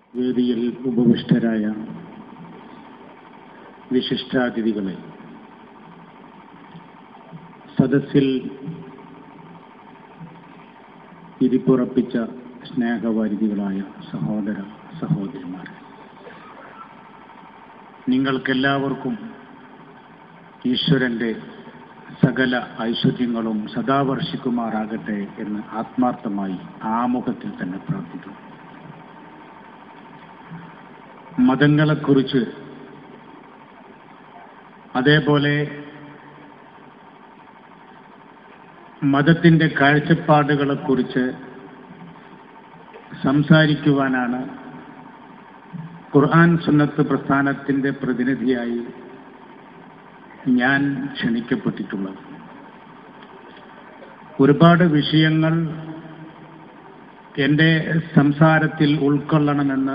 വേദിയിൽ ഉപവിഷ്ടരായ വിശിഷ്ടാതിഥികളെ സദസ്സിൽ ഇരിപ്പുറപ്പിച്ച സ്നേഹവാരിധികളായ സഹോദര സഹോദരിമാർ നിങ്ങൾക്കെല്ലാവർക്കും ഈശ്വരന്റെ സകല ഐശ്വര്യങ്ങളും സദാ വർഷിക്കുമാറാകട്ടെ എന്ന് ആത്മാർത്ഥമായി ആമുഖത്തിൽ തന്നെ പ്രാർത്ഥിക്കുന്നു മതങ്ങളെക്കുറിച്ച് അതേപോലെ മതത്തിൻ്റെ കാഴ്ചപ്പാടുകളെക്കുറിച്ച് സംസാരിക്കുവാനാണ് ഖുർആൻ സുന്നത്ത് പ്രസ്ഥാനത്തിൻ്റെ പ്രതിനിധിയായി ഞാൻ ക്ഷണിക്കപ്പെട്ടിട്ടുള്ളത് ഒരുപാട് വിഷയങ്ങൾ എൻ്റെ സംസാരത്തിൽ ഉൾക്കൊള്ളണമെന്ന്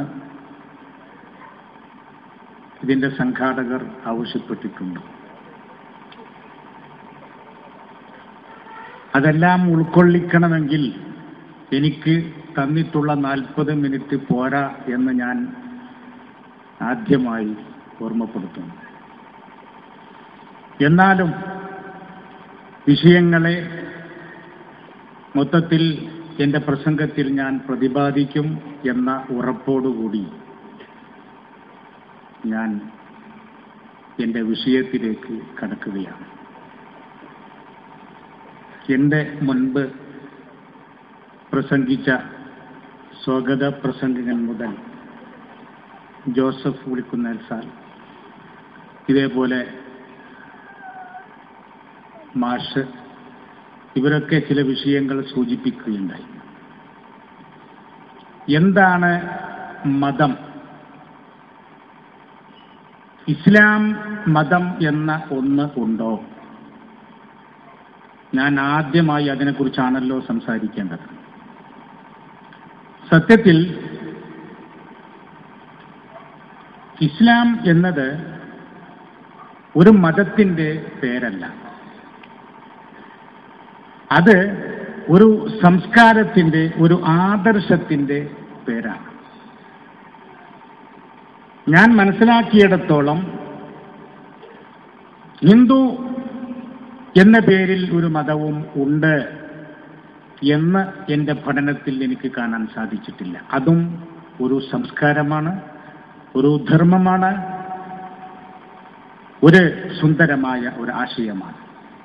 ഇതിൻ്റെ സംഘാടകർ ആവശ്യപ്പെട്ടിട്ടുണ്ട് അതെല്ലാം ഉൾക്കൊള്ളിക്കണമെങ്കിൽ എനിക്ക് തന്നിട്ടുള്ള നാൽപ്പത് മിനിറ്റ് പോരാ എന്ന് ഞാൻ ആദ്യമായി ഓർമ്മപ്പെടുത്തുന്നു എന്നാലും വിഷയങ്ങളെ മൊത്തത്തിൽ എൻ്റെ പ്രസംഗത്തിൽ ഞാൻ പ്രതിപാദിക്കും എന്ന ഉറപ്പോടുകൂടി ഞാൻ എൻ്റെ വിഷയത്തിലേക്ക് കടക്കുകയാണ് എൻ്റെ മുൻപ് പ്രസംഗിച്ച സ്വാഗത പ്രസംഗകൻ മുതൽ ജോസഫ് വിളിക്കുന്നൽ സാർ ഇതേപോലെ മാഷ് ഇവരൊക്കെ ചില വിഷയങ്ങൾ സൂചിപ്പിക്കുകയുണ്ടായി എന്താണ് മതം ഇസ്ലാം മതം എന്ന ഒന്ന് ഉണ്ടോ ഞാൻ ആദ്യമായി അതിനെക്കുറിച്ചാണല്ലോ സംസാരിക്കേണ്ടത് സത്യത്തിൽ ഇസ്ലാം എന്നത് ഒരു മതത്തിൻ്റെ പേരല്ല അത് ഒരു സംസ്കാരത്തിൻ്റെ ഒരു ആദർശത്തിൻ്റെ പേരാണ് ഞാൻ മനസ്സിലാക്കിയിടത്തോളം ഹിന്ദു എന്ന പേരിൽ ഒരു മതവും ഉണ്ട് എന്ന് എൻ്റെ പഠനത്തിൽ എനിക്ക് കാണാൻ സാധിച്ചിട്ടില്ല അതും ഒരു സംസ്കാരമാണ് ഒരു ധർമ്മമാണ് ഒരു സുന്ദരമായ ഒരു ആശയമാണ്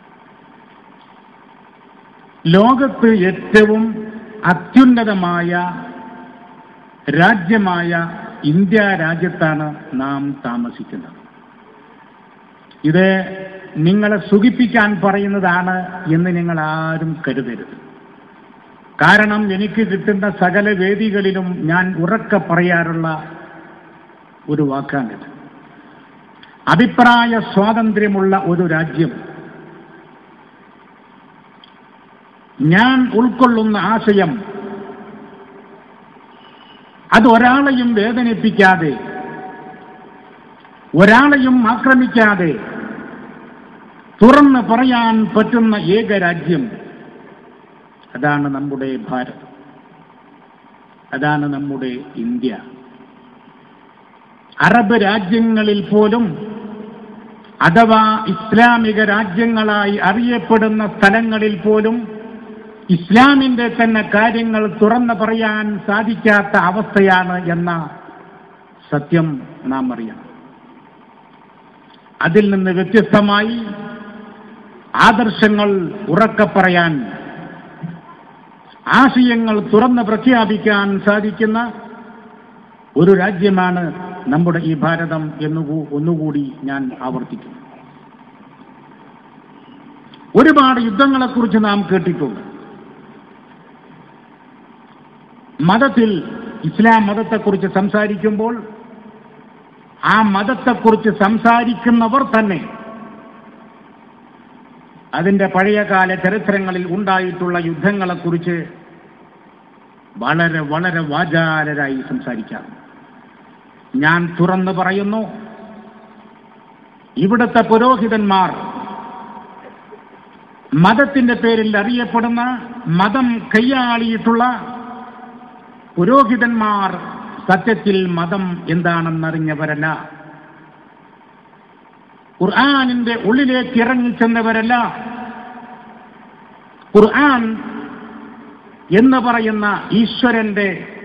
ലോകത്ത് ഏറ്റവും അത്യുന്നതമായ രാജ്യമായ ഇന്ത്യ രാജ്യത്താണ് നാം താമസിക്കുന്നത് ഇത് നിങ്ങളെ സുഖിപ്പിക്കാൻ പറയുന്നതാണ് എന്ന് നിങ്ങൾ ആരും കരുതരുത് കാരണം എനിക്ക് കിട്ടുന്ന സകല വേദികളിലും ഞാൻ ഉറക്കെ പറയാറുള്ള ഒരു വാക്കാണിത് അഭിപ്രായ സ്വാതന്ത്ര്യമുള്ള ഒരു രാജ്യം ഞാൻ ഉൾക്കൊള്ളുന്ന ആശയം അത് ഒരാളെയും വേദനിപ്പിക്കാതെ ഒരാളെയും ആക്രമിക്കാതെ തുറന്ന് പറയാൻ പറ്റുന്ന ഏക രാജ്യം അതാണ് നമ്മുടെ ഭാരതം അതാണ് നമ്മുടെ ഇന്ത്യ അറബ് രാജ്യങ്ങളിൽ പോലും അഥവാ ഇസ്ലാമിക രാജ്യങ്ങളായി അറിയപ്പെടുന്ന സ്ഥലങ്ങളിൽ പോലും ഇസ്ലാമിന്റെ തന്നെ കാര്യങ്ങൾ തുറന്നു പറയാൻ സാധിക്കാത്ത അവസ്ഥയാണ് എന്ന സത്യം നാം അറിയണം അതിൽ നിന്ന് വ്യത്യസ്തമായി ആദർശങ്ങൾ ഉറക്കെ പറയാൻ ആശയങ്ങൾ തുറന്ന് പ്രഖ്യാപിക്കാൻ സാധിക്കുന്ന ഒരു രാജ്യമാണ് നമ്മുടെ ഈ ഭാരതം എന്നു ഒന്നുകൂടി ഞാൻ ആവർത്തിക്കുന്നു ഒരുപാട് യുദ്ധങ്ങളെക്കുറിച്ച് നാം കേട്ടിട്ടുണ്ട് മതത്തിൽ ഇസ്ലാം മതത്തെക്കുറിച്ച് സംസാരിക്കുമ്പോൾ ആ മതത്തെക്കുറിച്ച് സംസാരിക്കുന്നവർ തന്നെ അതിൻ്റെ പഴയകാല ചരിത്രങ്ങളിൽ ഉണ്ടായിട്ടുള്ള യുദ്ധങ്ങളെക്കുറിച്ച് വളരെ വളരെ വാചാലരായി സംസാരിക്കാം ഞാൻ തുറന്നു പറയുന്നു ഇവിടുത്തെ പുരോഹിതന്മാർ മതത്തിന്റെ പേരിൽ അറിയപ്പെടുന്ന മതം കൈയാളിയിട്ടുള്ള പുരോഹിതന്മാർ സത്യത്തിൽ മതം എന്താണെന്നറിഞ്ഞവരല്ല ഖുർആാനിന്റെ ഉള്ളിലേക്ക് ഇറങ്ങിച്ചെന്നവരല്ല ഖുർആൻ എന്ന് പറയുന്ന ഈശ്വരന്റെ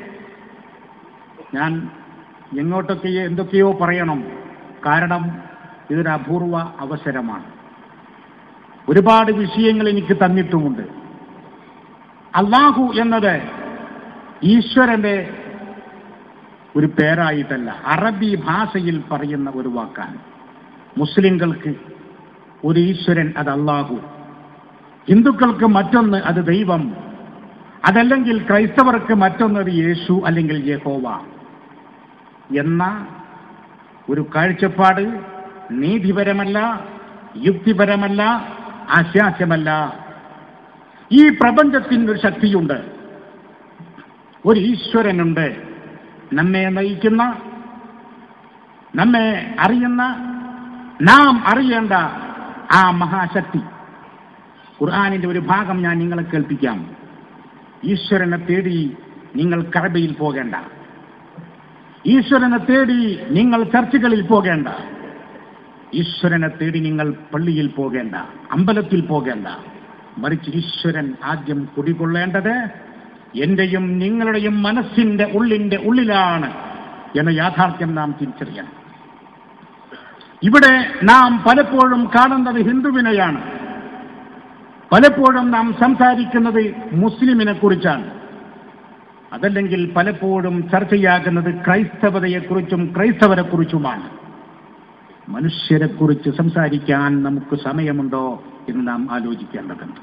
ഞാൻ എങ്ങോട്ടൊക്കെ എന്തൊക്കെയോ പറയണം കാരണം ഇതൊരു അപൂർവ അവസരമാണ് ഒരുപാട് വിഷയങ്ങൾ എനിക്ക് തന്നിട്ടുമുണ്ട് അള്ളാഹു എന്നത് ഈശ്വരന്റെ ഒരു പേരായിട്ടല്ല അറബി ഭാഷയിൽ പറയുന്ന ഒരു വാക്കാണ് മുസ്ലിങ്ങൾക്ക് ഒരു ഈശ്വരൻ അത് അള്ളാഹു ഹിന്ദുക്കൾക്ക് മറ്റൊന്ന് അത് ദൈവം അതല്ലെങ്കിൽ ക്രൈസ്തവർക്ക് മറ്റൊന്ന് അത് യേശു അല്ലെങ്കിൽ യഹോവ എന്ന ഒരു കാഴ്ചപ്പാട് നീതിപരമല്ല യുക്തിപരമല്ല ആശാസ്യമല്ല ഈ പ്രപഞ്ചത്തിന് ഒരു ശക്തിയുണ്ട് ഒരു ഈശ്വരനുണ്ട് നമ്മെ നയിക്കുന്ന നമ്മെ അറിയുന്ന നാം അറിയേണ്ട ആ മഹാശക്തി ഖുർആാനിന്റെ ഒരു ഭാഗം ഞാൻ നിങ്ങളെ കേൾപ്പിക്കാം ഈശ്വരനെ തേടി നിങ്ങൾ കറബയിൽ പോകേണ്ട ഈശ്വരനെ തേടി നിങ്ങൾ ചർച്ചുകളിൽ പോകേണ്ട ഈശ്വരനെ തേടി നിങ്ങൾ പള്ളിയിൽ പോകേണ്ട അമ്പലത്തിൽ പോകേണ്ട മറിച്ച് ഈശ്വരൻ ആദ്യം കുടികൊള്ളേണ്ടത് എന്റെയും നിങ്ങളുടെയും മനസ്സിന്റെ ഉള്ളിന്റെ ഉള്ളിലാണ് എന്ന യാഥാർത്ഥ്യം നാം തിരിച്ചറിയണം ഇവിടെ നാം പലപ്പോഴും കാണുന്നത് ഹിന്ദുവിനെയാണ് പലപ്പോഴും നാം സംസാരിക്കുന്നത് മുസ്ലിമിനെ കുറിച്ചാണ് അതല്ലെങ്കിൽ പലപ്പോഴും ചർച്ചയാകുന്നത് ക്രൈസ്തവതയെക്കുറിച്ചും ക്രൈസ്തവരെക്കുറിച്ചുമാണ് മനുഷ്യരെക്കുറിച്ച് സംസാരിക്കാൻ നമുക്ക് സമയമുണ്ടോ എന്ന് നാം ആലോചിക്കേണ്ടതുണ്ട്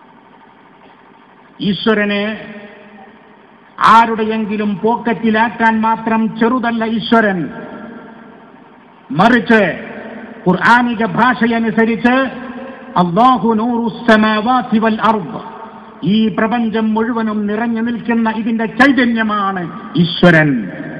ഈശ്വരനെ ആരുടെയെങ്കിലും പോക്കറ്റിലാക്കാൻ മാത്രം ചെറുതല്ല ഈശ്വരൻ മറിച്ച് ഖുർആാനിക ഭാഷയനുസരിച്ച് അള്ളാഹു നൂറുസമാവാതി വൽ അർദ് ഈ പ്രപഞ്ചം മുഴുവനും നിറഞ്ഞു നിൽക്കുന്ന ഇതിന്റെ ചൈതന്യമാണ് ഈശ്വരൻ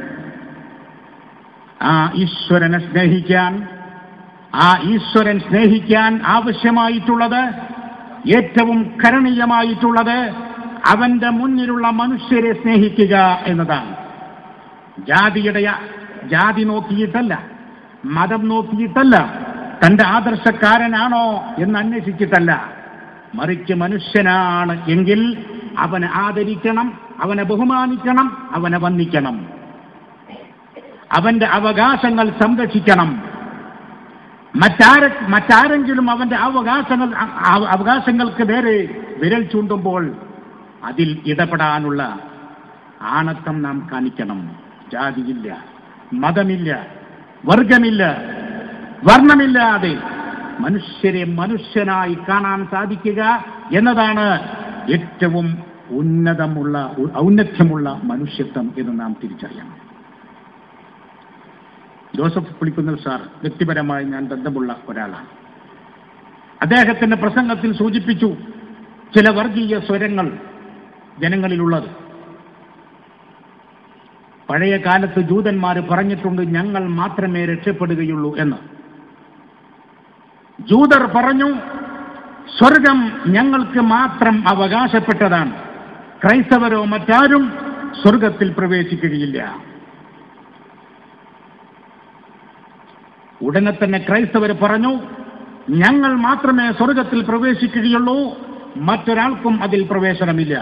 ആ ഈശ്വരനെ സ്നേഹിക്കാൻ ആ ഈശ്വരൻ സ്നേഹിക്കാൻ ആവശ്യമായിട്ടുള്ളത് ഏറ്റവും കരണീയമായിട്ടുള്ളത് അവന്റെ മുന്നിലുള്ള മനുഷ്യരെ സ്നേഹിക്കുക എന്നതാണ് ജാതിയുടെ ജാതി നോക്കിയിട്ടല്ല മതം നോക്കിയിട്ടല്ല തന്റെ ആദർശക്കാരനാണോ എന്ന് അന്വേഷിച്ചിട്ടല്ല മറിച്ച് മനുഷ്യനാണ് എങ്കിൽ അവനെ ആദരിക്കണം അവനെ ബഹുമാനിക്കണം അവനെ വന്ദിക്കണം അവന്റെ അവകാശങ്ങൾ സംരക്ഷിക്കണം മറ്റാര മറ്റാരെങ്കിലും അവന്റെ അവകാശങ്ങൾ അ- അവകാശങ്ങൾക്ക് നേരെ വിരൽ ചൂണ്ടുമ്പോൾ അതിൽ ഇടപെടാനുള്ള ആണത്തം നാം കാണിക്കണം ജാതിയില്ല മതമില്ല വർഗമില്ല വർണ്ണമില്ലാതെ മനുഷ്യരെ മനുഷ്യനായി കാണാൻ സാധിക്കുക എന്നതാണ് ഏറ്റവും ഉന്നതമുള്ള ഔന്നത്യമുള്ള മനുഷ്യത്വം എന്ന് നാം തിരിച്ചറിയണം ജോസഫ് പുളിക്കുന്നൽ സാർ വ്യക്തിപരമായി ഞാൻ ബന്ധമുള്ള ഒരാളാണ് അദ്ദേഹത്തിന്റെ പ്രസംഗത്തിൽ സൂചിപ്പിച്ചു ചില വർഗീയ സ്വരങ്ങൾ ജനങ്ങളിലുള്ളത് പഴയ കാലത്ത് ജൂതന്മാർ പറഞ്ഞിട്ടുണ്ട് ഞങ്ങൾ മാത്രമേ രക്ഷപ്പെടുകയുള്ളൂ എന്ന് ജൂതർ പറഞ്ഞു സ്വർഗം ഞങ്ങൾക്ക് മാത്രം അവകാശപ്പെട്ടതാണ് ക്രൈസ്തവരോ മറ്റാരും സ്വർഗത്തിൽ പ്രവേശിക്കുകയില്ല ഉടനെ തന്നെ ക്രൈസ്തവർ പറഞ്ഞു ഞങ്ങൾ മാത്രമേ സ്വർഗത്തിൽ പ്രവേശിക്കുകയുള്ളൂ മറ്റൊരാൾക്കും അതിൽ പ്രവേശനമില്ല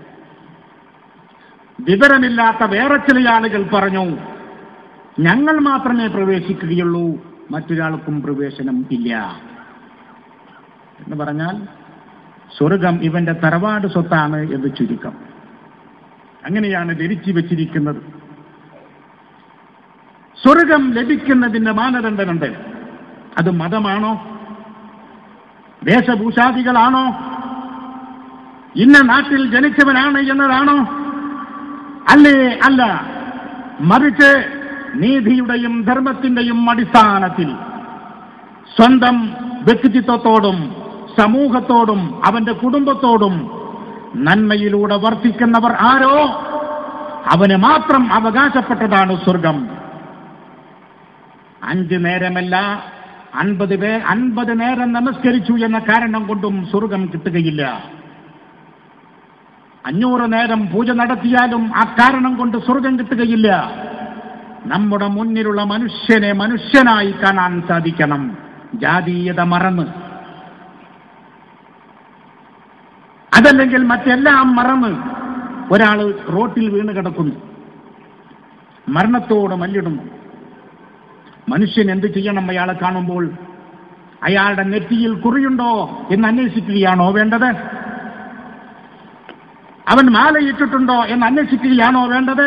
വിവരമില്ലാത്ത വേറെ ചില ആളുകൾ പറഞ്ഞു ഞങ്ങൾ മാത്രമേ പ്രവേശിക്കുകയുള്ളൂ മറ്റൊരാൾക്കും പ്രവേശനം ഇല്ല എന്ന് പറഞ്ഞാൽ സ്വർഗം ഇവന്റെ തറവാട് സ്വത്താണ് എന്ന് ചുരുക്കം അങ്ങനെയാണ് ധരിച്ചു വച്ചിരിക്കുന്നത് സ്വർഗം ലഭിക്കുന്നതിന്റെ മാനദണ്ഡമുണ്ട് അത് മതമാണോ വേഷഭൂഷാദികളാണോ ഇന്ന നാട്ടിൽ ജനിച്ചവനാണ് എന്നതാണോ അല്ലേ അല്ല മറിച്ച് നീതിയുടെയും ധർമ്മത്തിന്റെയും അടിസ്ഥാനത്തിൽ സ്വന്തം വ്യക്തിത്വത്തോടും സമൂഹത്തോടും അവന്റെ കുടുംബത്തോടും നന്മയിലൂടെ വർത്തിക്കുന്നവർ ആരോ അവന് മാത്രം അവകാശപ്പെട്ടതാണ് സ്വർഗം അഞ്ച് നേരമല്ല അൻപത് പേ അൻപത് നേരം നമസ്കരിച്ചു എന്ന കാരണം കൊണ്ടും സ്വർഗം കിട്ടുകയില്ല അഞ്ഞൂറ് നേരം പൂജ നടത്തിയാലും ആ കാരണം കൊണ്ട് സ്വർഗം കിട്ടുകയില്ല നമ്മുടെ മുന്നിലുള്ള മനുഷ്യനെ മനുഷ്യനായി കാണാൻ സാധിക്കണം ജാതീയത മറന്ന് അതല്ലെങ്കിൽ മറ്റെല്ലാം മറന്ന് ഒരാൾ റോട്ടിൽ വീണ് കിടക്കുന്നു മരണത്തോട് മല്ലിടുന്നു മനുഷ്യൻ എന്ത് ചെയ്യണം അയാളെ കാണുമ്പോൾ അയാളുടെ നെറ്റിയിൽ കുറിയുണ്ടോ എന്ന് അന്വേഷിക്കുകയാണോ വേണ്ടത് അവൻ മാലയിട്ടിട്ടുണ്ടോ എന്ന് അന്വേഷിക്കുകയാണോ വേണ്ടത്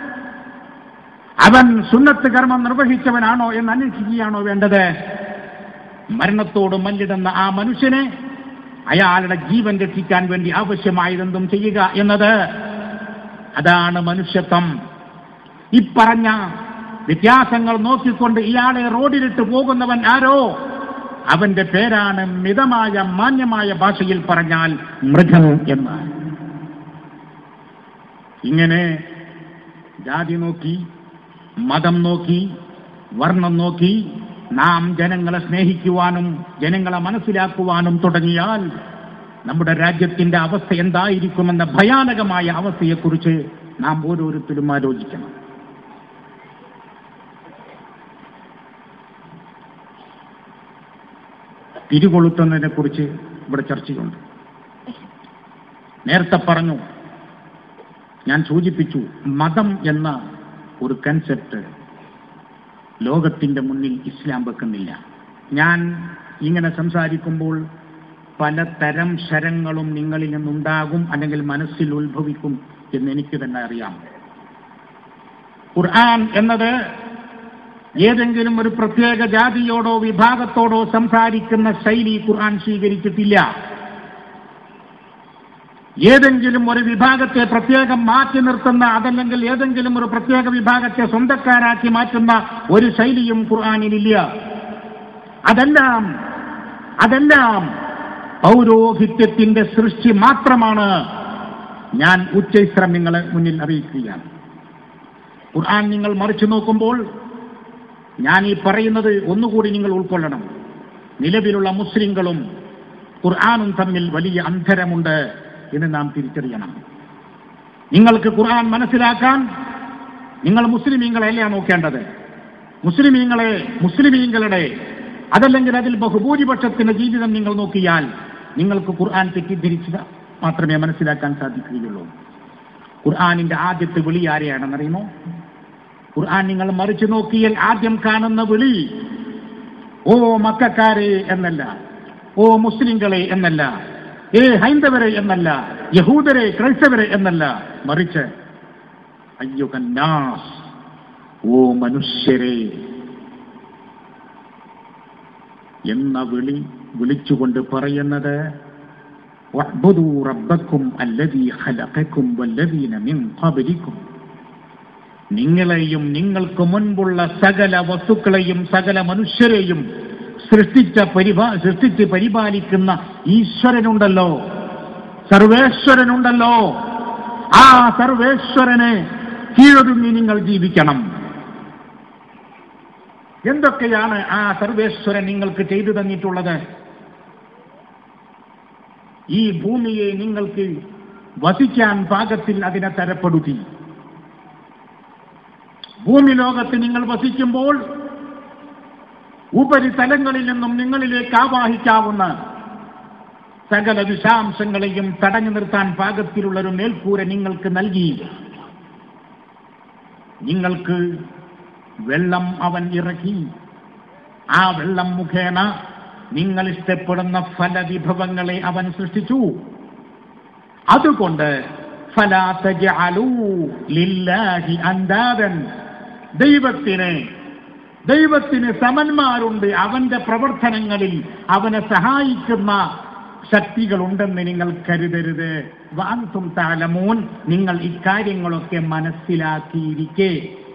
അവൻ സുന്നത്ത് കർമ്മം നിർവഹിച്ചവനാണോ എന്ന് അന്വേഷിക്കുകയാണോ വേണ്ടത് മരണത്തോട് മല്ലിടുന്ന ആ മനുഷ്യനെ അയാളുടെ ജീവൻ രക്ഷിക്കാൻ വേണ്ടി ആവശ്യമായതെന്തും ചെയ്യുക എന്നത് അതാണ് മനുഷ്യത്വം ഇപ്പറഞ്ഞ വ്യത്യാസങ്ങൾ നോക്കിക്കൊണ്ട് ഇയാളെ റോഡിലിട്ട് പോകുന്നവൻ ആരോ അവന്റെ പേരാണ് മിതമായ മാന്യമായ ഭാഷയിൽ പറഞ്ഞാൽ മൃഗം എന്ന് ഇങ്ങനെ ജാതി നോക്കി മതം നോക്കി വർണ്ണം നോക്കി നാം ജനങ്ങളെ സ്നേഹിക്കുവാനും ജനങ്ങളെ മനസ്സിലാക്കുവാനും തുടങ്ങിയാൽ നമ്മുടെ രാജ്യത്തിന്റെ അവസ്ഥ എന്തായിരിക്കുമെന്ന ഭയാനകമായ അവസ്ഥയെക്കുറിച്ച് നാം ഓരോരുത്തരും ആലോചിക്കണം തിരികൊളുത്തുന്നതിനെ കുറിച്ച് ഇവിടെ ചർച്ചയുണ്ട് നേരത്തെ പറഞ്ഞു ഞാൻ സൂചിപ്പിച്ചു മതം എന്ന ഒരു കൺസെപ്റ്റ് ലോകത്തിന്റെ മുന്നിൽ ഇസ്ലാം വെക്കുന്നില്ല ഞാൻ ഇങ്ങനെ സംസാരിക്കുമ്പോൾ പലതരം ശരങ്ങളും നിങ്ങളിൽ നിന്നുണ്ടാകും അല്ലെങ്കിൽ മനസ്സിൽ ഉത്ഭവിക്കും എന്ന് എനിക്ക് തന്നെ അറിയാം ഖുർആൻ എന്നത് ഏതെങ്കിലും ഒരു പ്രത്യേക ജാതിയോടോ വിഭാഗത്തോടോ സംസാരിക്കുന്ന ശൈലി ഖുർആൻ സ്വീകരിച്ചിട്ടില്ല ഏതെങ്കിലും ഒരു വിഭാഗത്തെ പ്രത്യേകം മാറ്റി നിർത്തുന്ന അതല്ലെങ്കിൽ ഏതെങ്കിലും ഒരു പ്രത്യേക വിഭാഗത്തെ സ്വന്തക്കാരാക്കി മാറ്റുന്ന ഒരു ശൈലിയും ഖുർആാനിലില്ല അതെല്ലാം അതെല്ലാം പൗരോഹിത്യത്തിന്റെ സൃഷ്ടി മാത്രമാണ് ഞാൻ ഉച്ചൈസ്രം നിങ്ങളെ മുന്നിൽ അറിയിക്കുകയാണ് ഖുർആൻ നിങ്ങൾ മറിച്ചു നോക്കുമ്പോൾ ഞാൻ ഈ പറയുന്നത് ഒന്നുകൂടി നിങ്ങൾ ഉൾക്കൊള്ളണം നിലവിലുള്ള മുസ്ലിങ്ങളും ഖുർആാനും തമ്മിൽ വലിയ അന്തരമുണ്ട് എന്ന് നാം തിരിച്ചറിയണം നിങ്ങൾക്ക് ഖുർആൻ മനസ്സിലാക്കാൻ നിങ്ങൾ മുസ്ലിമീങ്ങളെയല്ല നോക്കേണ്ടത് മുസ്ലിമീങ്ങളെ മുസ്ലിമീങ്ങളുടെ അതല്ലെങ്കിൽ അതിൽ ബഹുഭൂരിപക്ഷത്തിന്റെ ജീവിതം നിങ്ങൾ നോക്കിയാൽ നിങ്ങൾക്ക് ഖുർആൻ തെറ്റിദ്ധരിച്ചത് മാത്രമേ മനസ്സിലാക്കാൻ സാധിക്കുകയുള്ളൂ ഖുർആാനിന്റെ ആദ്യത്തെ വിളി ആരെയാണെന്നറിയുമോ ഖുർആൻ നിങ്ങൾ മറിച്ചു നോക്കിയാൽ ആദ്യം കാണുന്ന വിളി ഓ മക്കാരെ എന്നല്ല ഓ മുസ്ലിങ്ങളെ എന്നല്ല ഏ ഹൈന്ദവരെ എന്നല്ല യഹൂദരെ ക്രൈസ്തവരെ എന്നല്ല മറിച്ച് അയ്യോ കന്നാസ് ഓ മനുഷ്യരെ എന്ന വിളി വിളിച്ചുകൊണ്ട് പറയുന്നത് വഅ്ബുദൂ റബ്ബക്കും അല്ലദീ ഖലഖക്കും വല്ലദീന മിൻ ഖബ്ലിക്കും നിങ്ങളെയും നിങ്ങൾക്ക് മുൻപുള്ള സകല വസ്തുക്കളെയും സകല മനുഷ്യരെയും സൃഷ്ടിച്ച പരിപാ സൃഷ്ടിച്ച് പരിപാലിക്കുന്ന ഈശ്വരനുണ്ടല്ലോ സർവേശ്വരനുണ്ടല്ലോ ആ സർവേശ്വരനെ കീഴൊതുങ്ങി നിങ്ങൾ ജീവിക്കണം എന്തൊക്കെയാണ് ആ സർവേശ്വരൻ നിങ്ങൾക്ക് ചെയ്തു തന്നിട്ടുള്ളത് ഈ ഭൂമിയെ നിങ്ങൾക്ക് വസിക്കാൻ പാകത്തിൽ അതിനെ തരപ്പെടുത്തി ഭൂമി ലോകത്ത് നിങ്ങൾ വസിക്കുമ്പോൾ ഉപരിതലങ്ങളിൽ നിന്നും നിങ്ങളിലേക്ക് ആവാഹിക്കാവുന്ന സകല വിഷാംശങ്ങളെയും തടഞ്ഞു നിർത്താൻ പാകത്തിലുള്ള ഒരു മേൽക്കൂര നിങ്ങൾക്ക് നൽകി നിങ്ങൾക്ക് വെള്ളം അവൻ ഇറക്കി ആ വെള്ളം മുഖേന നിങ്ങൾ ഇഷ്ടപ്പെടുന്ന ഫലവിഭവങ്ങളെ അവൻ സൃഷ്ടിച്ചു അതുകൊണ്ട് ഫലാ തജ്അലൂ ലില്ലാഹി അന്താദൻ ദൈവത്തിന് ദൈവത്തിന് സമന്മാരുണ്ട് അവന്റെ പ്രവർത്തനങ്ങളിൽ അവനെ സഹായിക്കുന്ന ശക്തികളുണ്ടെന്ന് നിങ്ങൾ കരുതരുത് വാന്തും താലമൂൻ നിങ്ങൾ ഇക്കാര്യങ്ങളൊക്കെ മനസ്സിലാക്കിയിരിക്കെ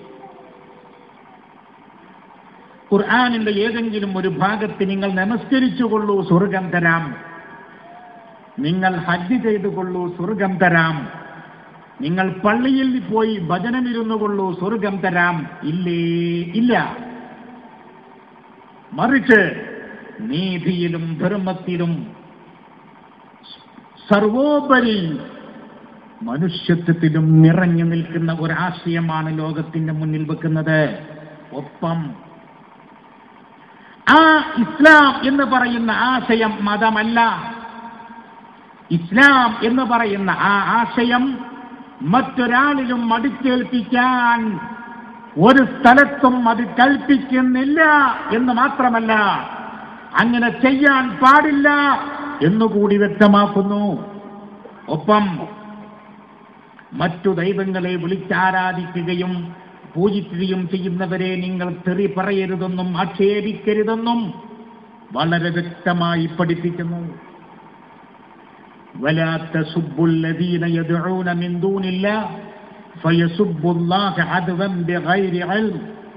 ഖുർആാനിന്റെ ഏതെങ്കിലും ഒരു ഭാഗത്ത് നിങ്ങൾ നമസ്കരിച്ചുകൊള്ളൂ സ്വർഗം തരാം നിങ്ങൾ ഹജ്ജ് ചെയ്തുകൊള്ളൂ സ്വർഗം തരാം നിങ്ങൾ പള്ളിയിൽ പോയി ഭജനമിരുന്നു കൊള്ളൂ സ്വർഗം തരാം ഇല്ലേ ഇല്ല മറിച്ച് നീതിയിലും ധർമ്മത്തിലും സർവോപരി മനുഷ്യത്വത്തിലും നിറഞ്ഞു നിൽക്കുന്ന ഒരാശയമാണ് ലോകത്തിന്റെ മുന്നിൽ വെക്കുന്നത് ഒപ്പം ആ ഇസ്ലാം എന്ന് പറയുന്ന ആശയം മതമല്ല ഇസ്ലാം എന്ന് പറയുന്ന ആ ആശയം മറ്റൊരാളിലും അടിച്ചേൽപ്പിക്കാൻ ഒരു സ്ഥലത്തും അത് കൽപ്പിക്കുന്നില്ല എന്ന് മാത്രമല്ല അങ്ങനെ ചെയ്യാൻ പാടില്ല എന്നുകൂടി വ്യക്തമാക്കുന്നു ഒപ്പം മറ്റു ദൈവങ്ങളെ വിളിച്ചാരാധിക്കുകയും പൂജിക്കുകയും ചെയ്യുന്നവരെ നിങ്ങൾ തെറി പറയരുതെന്നും ആക്ഷേപിക്കരുതെന്നും വളരെ വ്യക്തമായി പഠിപ്പിക്കുന്നു ولا تسبوا الذين يدعون من دون الله فيسبوا الله عدوا بغير علم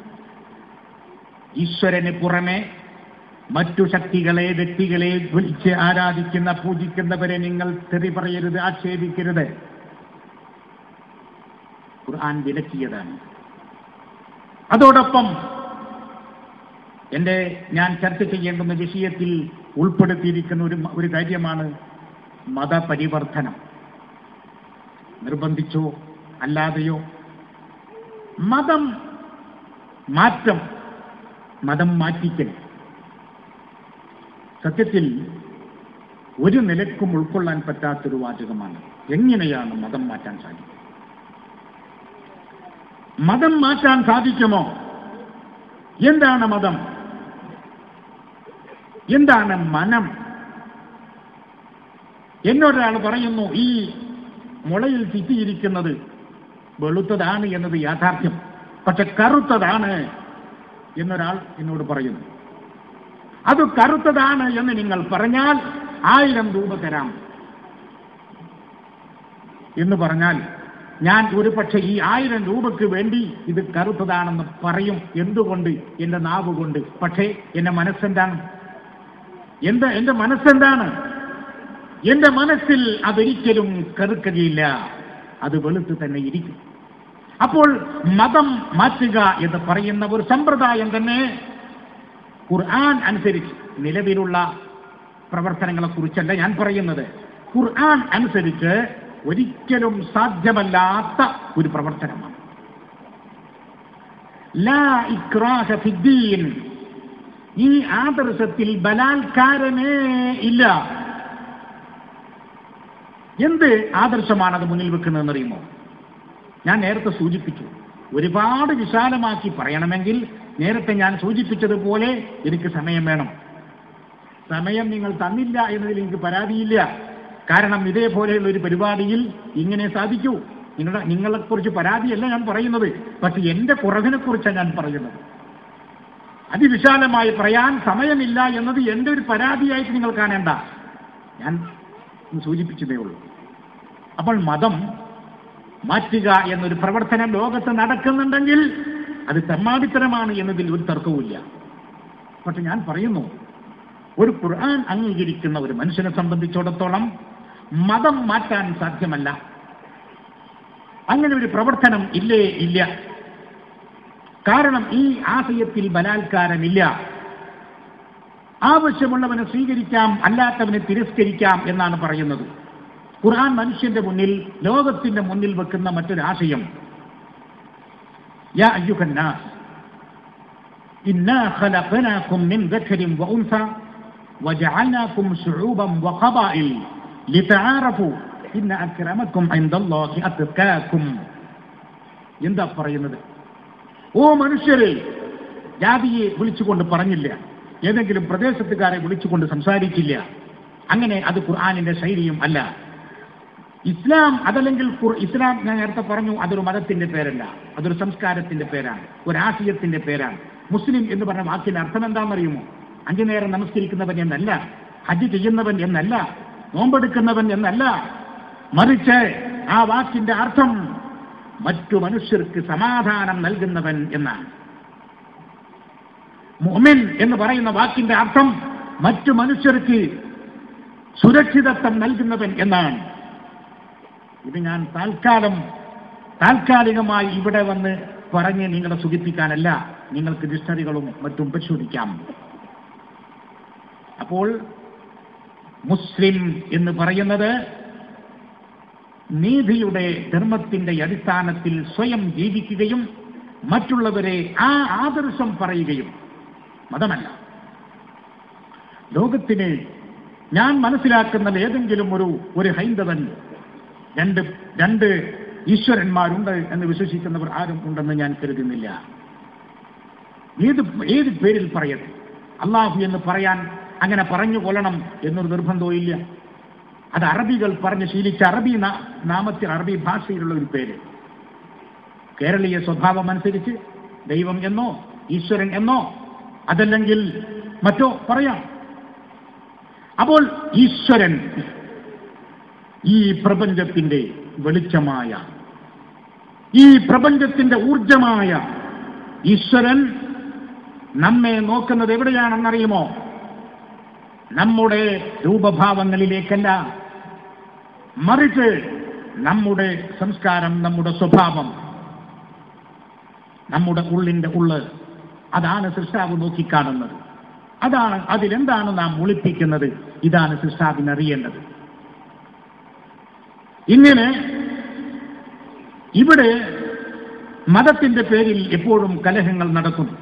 ഈശ്വരന് പുറമെ മറ്റു ശക്തികളെ വ്യക്തികളെ വിളിച്ച് ആരാധിക്കുന്ന പൂജിക്കുന്നവരെ നിങ്ങൾ തെറി പറയരുത് ആക്ഷേപിക്കരുത് ഖുർആൻ വിലക്കിയതാണ് അതോടൊപ്പം എന്റെ ഞാൻ ചർച്ച ചെയ്യേണ്ടുന്ന വിഷയത്തിൽ ഉൾപ്പെടുത്തിയിരിക്കുന്ന ഒരു ഒരു കാര്യമാണ് മതപരിവർത്തനം നിർബന്ധിച്ചോ അല്ലാതെയോ മതം മാറ്റം മതം മാറ്റിക്കൽ സത്യത്തിൽ ഒരു നിലക്കും ഉൾക്കൊള്ളാൻ പറ്റാത്തൊരു വാചകമാണ് എങ്ങനെയാണ് മതം മാറ്റാൻ സാധിക്കുക മതം മാറ്റാൻ സാധിക്കുമോ എന്താണ് മതം എന്താണ് മനം എന്നൊരാൾ പറയുന്നു ഈ മുളയിൽ ചുറ്റിയിരിക്കുന്നത് വെളുത്തതാണ് എന്നത് യാഥാർത്ഥ്യം പക്ഷെ കറുത്തതാണ് എന്നൊരാൾ എന്നോട് പറയുന്നു അത് കറുത്തതാണ് എന്ന് നിങ്ങൾ പറഞ്ഞാൽ ആയിരം രൂപ തരാം എന്ന് പറഞ്ഞാൽ ഞാൻ ഒരു പക്ഷെ ഈ ആയിരം രൂപക്ക് വേണ്ടി ഇത് കറുത്തതാണെന്ന് പറയും എന്തുകൊണ്ട് എന്റെ നാവ് കൊണ്ട് പക്ഷേ എന്റെ മനസ്സെന്താണ് എന്താ എന്റെ മനസ്സെന്താണ് എന്റെ മനസ്സിൽ അതൊരിക്കലും കറുക്കുകയില്ല അത് വെളുത്ത് തന്നെ ഇരിക്കും അപ്പോൾ മതം മാറ്റുക എന്ന് പറയുന്ന ഒരു സമ്പ്രദായം തന്നെ ഖുർആൻ അനുസരിച്ച് നിലവിലുള്ള പ്രവർത്തനങ്ങളെ കുറിച്ചല്ല ഞാൻ പറയുന്നത് ഖുർആൻ അനുസരിച്ച് ഒരിക്കലും സാധ്യമല്ലാത്ത ഒരു പ്രവർത്തനമാണ് ലാ ഇക്രാഹ ഫിദ്ദീൻ ഈ ആദർശത്തിൽ ബലാത്കാരമേ ഇല്ല എന്ത് ആദർശമാണ് അത് മുന്നിൽ വെക്കുന്നതെന്ന് അറിയുമോ ഞാൻ നേരത്തെ സൂചിപ്പിച്ചു ഒരുപാട് വിശാലമാക്കി പറയണമെങ്കിൽ നേരത്തെ ഞാൻ സൂചിപ്പിച്ചതുപോലെ എനിക്ക് സമയം വേണം സമയം നിങ്ങൾ തന്നില്ല എന്നതിൽ എനിക്ക് പരാതിയില്ല കാരണം ഇതേപോലെയുള്ള ഒരു പരിപാടിയിൽ ഇങ്ങനെ സാധിക്കൂ നിങ്ങളുടെ നിങ്ങളെക്കുറിച്ച് പരാതിയല്ല ഞാൻ പറയുന്നത് പക്ഷെ എന്റെ കുറവിനെ കുറിച്ചാണ് ഞാൻ പറയുന്നത് അതിവിശാലമായി പറയാൻ സമയമില്ല എന്നത് എന്റെ ഒരു പരാതിയായിട്ട് നിങ്ങൾ കാണേണ്ട ഞാൻ ഒന്ന് സൂചിപ്പിച്ചതേ ഉള്ളൂ അപ്പോൾ മതം മാറ്റുക എന്നൊരു പ്രവർത്തനം ലോകത്ത് നടക്കുന്നുണ്ടെങ്കിൽ അത് തെമ്മാടിത്തരമാണ് എന്നതിൽ ഒരു തർക്കവുമില്ല പക്ഷെ ഞാൻ പറയുന്നു ഒരു ഖുർആൻ അംഗീകരിക്കുന്ന ഒരു മനുഷ്യനെ സംബന്ധിച്ചിടത്തോളം മതം മാറ്റാൻ സാധ്യമല്ല അങ്ങനെ ഒരു പ്രവർത്തനം ഇല്ലേ ഇല്ല കാരണം ഈ ആശയത്തിൽ ബലാത്കാരമില്ല ആവശ്യമുള്ളവനെ സ്വീകരിക്കാം അല്ലാത്തവനെ തിരസ്കരിക്കാം എന്നാണ് പറയുന്നത് ഖുർആൻ മനുഷ്യന്റെ മുന്നിൽ ലോകത്തിന്റെ മുന്നിൽ വെക്കുന്ന മറ്റൊരാശയം യാ അയ്യുഹന്നാസ് ഇന്നാ ഖലഖനാകും മിൻ ദക്കരിൻ വഉൻസ വജഅൽനാകും ശുഊബൻ വഖബാഇൽ ലിതആറഫു ഇന്ന അക്രമക്കും ഇൻദല്ലാഹി അത്ഖാക്കും എന്താ പറയുന്നത് ഓ മനുഷ്യരെ ജാതിയെ വിളിച്ചുകൊണ്ട് പറഞ്ഞില്ല ഏതെങ്കിലും പ്രദേശത്തുകാരെ വിളിച്ചുകൊണ്ട് സംസാരിച്ചില്ല അങ്ങനെ അത് ഖുർആാനിന്റെ ശൈലിയും അല്ല ഇസ്ലാം അതല്ലെങ്കിൽ ഖുർ- ഇസ്ലാം ഞാൻ നേരത്തെ പറഞ്ഞു അതൊരു മതത്തിന്റെ പേരല്ല അതൊരു സംസ്കാരത്തിന്റെ പേരാണ് ഒരു ആശയത്തിന്റെ പേരാണ് മുസ്ലിം എന്ന് പറഞ്ഞ വാക്കിന്റെ അർത്ഥം എന്താണെന്നറിയുമോ അഞ്ചു നേരം നമസ്കരിക്കുന്നവൻ എന്നല്ല ഹജ്ജ് ചെയ്യുന്നവൻ എന്നല്ല നോമ്പെടുക്കുന്നവൻ എന്നല്ല മറിച്ച് ആ വാക്കിന്റെ അർത്ഥം മറ്റു മനുഷ്യർക്ക് സമാധാനം നൽകുന്നവൻ എന്നാണ് മുഅ്മിൻ എന്ന് പറയുന്ന വാക്കിന്റെ അർത്ഥം മറ്റു മനുഷ്യർക്ക് സുരക്ഷിതത്വം നൽകുന്നവൻ എന്നാണ് ഇത് ഞാൻ താൽക്കാലം താൽക്കാലികമായി ഇവിടെ വന്ന് പറഞ്ഞ് നിങ്ങളെ സുഖിപ്പിക്കാനല്ല നിങ്ങൾക്ക് ഡിക്ഷണറികളും മറ്റും പരിശോധിക്കാം അപ്പോൾ മുസ്ലിം എന്ന് പറയുന്നത് നീതിയുടെ ധർമ്മത്തിന്റെ അടിസ്ഥാനത്തിൽ സ്വയം ജീവിക്കുകയും മറ്റുള്ളവരെ ആ ആദർശം പറയുകയും മതമല്ല ലോകത്തിന് ഞാൻ മനസ്സിലാക്കുന്നത് ഏതെങ്കിലും ഒരു ഒരു ഹൈന്ദവൻ രണ്ട് രണ്ട് ഈശ്വരന്മാരുണ്ട് എന്ന് വിശ്വസിക്കുന്നവർ ആരും ഉണ്ടെന്ന് ഞാൻ കരുതുന്നില്ല ഏത് ഏത് പേരിൽ പറയട്ടെ അള്ളാഹു എന്ന് പറയാൻ അങ്ങനെ പറഞ്ഞു കൊള്ളണം എന്നൊരു നിർബന്ധവും ഇല്ല അത് അറബികൾ പറഞ്ഞ് ശീലിച്ച അറബി നാ- നാമത്തിൽ അറബി ഭാഷയിലുള്ള ഒരു പേര് കേരളീയ സ്വഭാവം അനുസരിച്ച് ദൈവം എന്നോ ഈശ്വരൻ എന്നോ അതല്ലെങ്കിൽ മറ്റോ പറയാം അപ്പോൾ ഈശ്വരൻ ഈ പ്രപഞ്ചത്തിന്റെ വെളിച്ചമായ ഈ പ്രപഞ്ചത്തിന്റെ ഊർജമായ ഈശ്വരൻ നമ്മെ നോക്കുന്നത് എവിടെയാണെന്നറിയുമോ നമ്മുടെ രൂപഭാവങ്ങളിലേക്കല്ല മറിച്ച് നമ്മുടെ സംസ്കാരം നമ്മുടെ സ്വഭാവം നമ്മുടെ ഉള്ളിന്റെ ഉള്ള് അതാണ് സൃഷ്ടാവ് നോക്കിക്കാണുന്നത് അതാണ് അതിലെന്താണ് നാം ഒളിപ്പിക്കുന്നത് ഇതാണ് സൃഷ്ടാവിന് അറിയേണ്ടത് ഇങ്ങനെ ഇവിടെ മതത്തിന്റെ പേരിൽ എപ്പോഴും കലഹങ്ങൾ നടക്കുന്നു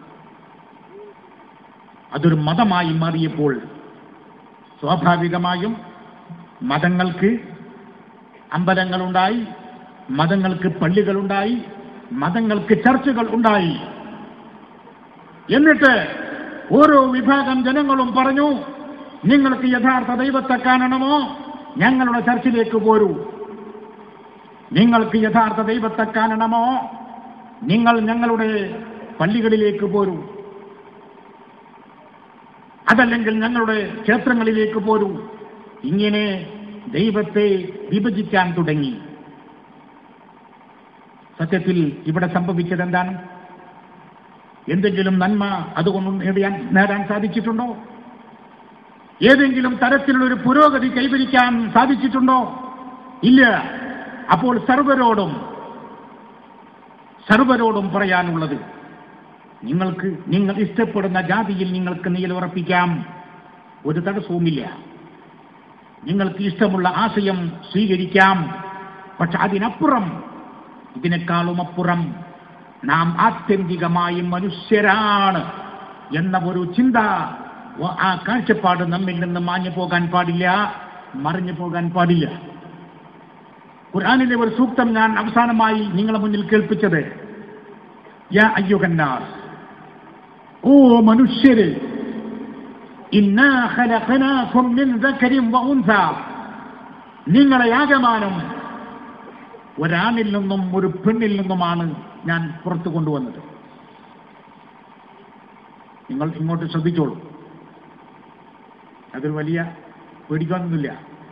അതൊരു മതമായി മാറിയപ്പോൾ സ്വാഭാവികമായും മതങ്ങൾക്ക് അമ്പലങ്ങളുണ്ടായി മതങ്ങൾക്ക് പള്ളികളുണ്ടായി മതങ്ങൾക്ക് ചർച്ചകൾ ഉണ്ടായി എന്നിട്ട് ഓരോ വിഭാഗം ജനങ്ങളും പറഞ്ഞു നിങ്ങൾക്ക് യഥാർത്ഥ ദൈവത്തെ കാണണമോ ഞങ്ങളുടെ ചർച്ചിലേക്ക് പോരൂ നിങ്ങൾക്ക് യഥാർത്ഥ ദൈവത്തെ കാണണമോ നിങ്ങൾ ഞങ്ങളുടെ പള്ളികളിലേക്ക് പോരൂ അതല്ലെങ്കിൽ ഞങ്ങളുടെ ക്ഷേത്രങ്ങളിലേക്ക് പോരൂ ഇങ്ങനെ ദൈവത്തെ വിഭജിക്കാൻ തുടങ്ങി സത്യത്തിൽ ഇവിടെ സംഭവിച്ചത് എന്താണ് എന്തെങ്കിലും നന്മ അതുകൊണ്ട് നേടിയാൻ നേടാൻ സാധിച്ചിട്ടുണ്ടോ ഏതെങ്കിലും തരത്തിലുള്ള ഒരു പുരോഗതി കൈവരിക്കാൻ സാധിച്ചിട്ടുണ്ടോ ഇല്ല അപ്പോൾ സർവരോടും സർവരോടും പറയാനുള്ളത് നിങ്ങൾക്ക് നിങ്ങൾ ഇഷ്ടപ്പെടുന്ന ജാതിയിൽ നിങ്ങൾക്ക് നീലുറപ്പിക്കാം ഒരു തടസ്സവുമില്ല നിങ്ങൾക്ക് ഇഷ്ടമുള്ള ആശയം സ്വീകരിക്കാം പക്ഷെ അതിനപ്പുറം ഇതിനേക്കാളും അപ്പുറം നാം ആത്യന്തികമായി മനുഷ്യരാണ് എന്ന ഒരു ചിന്ത വ- ആ കാഴ്ചപ്പാട് നമ്മിൽ നിന്ന് മാഞ്ഞു പോകാൻ പാടില്ല മറിഞ്ഞു പോകാൻ പാടില്ല ഖുർആനിലെ ഒരു സൂക്തം ഞാൻ അവസാനമായി നിങ്ങളെ മുന്നിൽ കേൾപ്പിച്ചത് യാ അയ്യുഹന്നാസ് ഓ മനുഷ്യരെ ഇന്നാ ഖലഖനാകും മിൻ ദക്കരിൻ വ ഉൻസ നിങ്ങളെ ആകമാനം ഒരാണിൽ നിന്നും ഒരു പെണ്ണിൽ നിന്നുമാണ് ഞാൻ പുറത്തു കൊണ്ടുവന്നത് നിങ്ങൾ ഇങ്ങോട്ട് ശ്രദ്ധിച്ചോളൂ അതൊരു വലിയ പേടിക്കാനൊന്നുമില്ല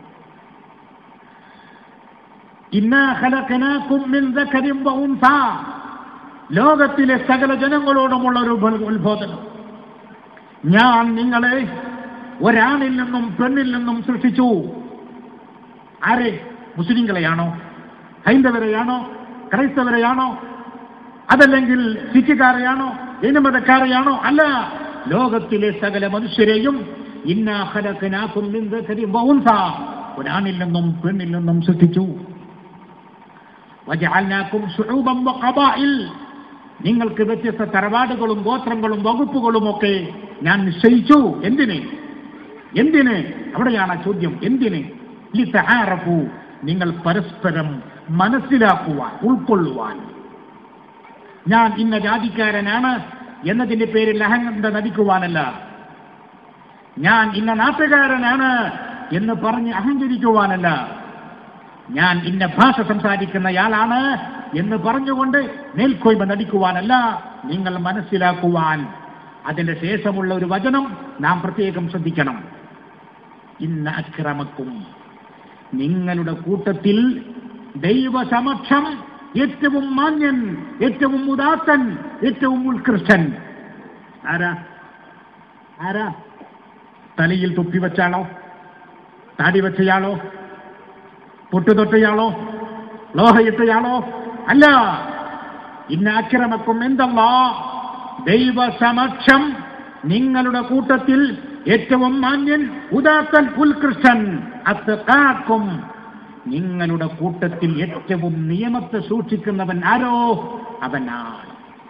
ഇന്നാ ഖലഖനാകും മിൻ ദക്കരിൻ വ ഉൻസ ലോകത്തിലെ സകല ജനങ്ങളോടുമുള്ള ഒരു ഉത്ബോ- ഉത്ബോധനം ഞാൻ നിങ്ങളെ ഒരാണിൽ നിന്നും പെണ്ണിൽ നിന്നും സൃഷ്ടിച്ചു ആരെ മുസ്ലിങ്ങളെയാണോ ഹൈന്ദവരെയാണോ ക്രൈസ്തവരെയാണോ അതല്ലെങ്കിൽ സിഖുകാരെയാണോ ഇനമതക്കാരെയാണോ അല്ല ലോകത്തിലെ സകല മനുഷ്യരെയും ഇന്നാ ഖലഖനാകും മിൻ ദക്കരിൻ വ ഉൻസ ഒരാണിൽ നിന്നും പെണ്ണിൽ നിന്നും സൃഷ്ടിച്ചു വജഅൽനാകും ശുഊബൻ വഖബാഇൽ നിങ്ങൾക്ക് വ്യത്യസ്ത തറവാടുകളും ഗോത്രങ്ങളും വകുപ്പുകളും ഒക്കെ ഞാൻ നിശ്ചയിച്ചു എന്തിന് എന്തിന് അവിടെയാണ് ആ ചോദ്യം എന്തിന് ലിതആറഫു നിങ്ങൾ പരസ്പരം മനസ്സിലാക്കുവാൻ ഉൾക്കൊള്ളുവാൻ ഞാൻ ഇന്ന ജാതിക്കാരനാണ് എന്നതിന്റെ പേരിൽ അഹങ്ക നടിക്കുവാനല്ല ഞാൻ ഇന്ന നാട്ടുകാരനാണ് എന്ന് പറഞ്ഞ് അഹങ്കരിക്കുവാനല്ല ഞാൻ ഇന്ന ഭാഷ സംസാരിക്കുന്നയാളാണ് എന്ന് പറഞ്ഞുകൊണ്ട് മേൽക്കോയ്മ നടിക്കുവാനല്ല നിങ്ങൾ മനസ്സിലാക്കുവാൻ അതിന്റെ ശേഷമുള്ള ഒരു വചനം നാം പ്രത്യേകം ശ്രദ്ധിക്കണം ഇന്ന അക്രമക്കും നിങ്ങളുടെ കൂട്ടത്തിൽ ദൈവസമക്ഷം ഏറ്റവും മാന്യൻ ഏറ്റവും ഉദാത്തൻ ഏറ്റവും ഉത്കൃഷ്ടൻ ആരാ ആരാ തലയിൽ തൊപ്പി വെച്ചാളോ താടി വെച്ചയാളോ പൊട്ടുതൊട്ടയാളോ ലോഹയിട്ടയാളോ അല്ല ഇന്ന അക്രമക്കും എന്തല്ലോ ദൈവസമക്ഷം നിങ്ങളുടെ കൂട്ടത്തിൽ ഏറ്റവും മാന്യൻ ഉദാത്തൻ ഉത്കൃഷ്ടൻ അത്തക്കാക്കും നിങ്ങളുടെ കൂട്ടത്തിൽ ഏറ്റവും നിയമത്തെ സൂക്ഷിക്കുന്നവൻ ആരോ അവനാണ്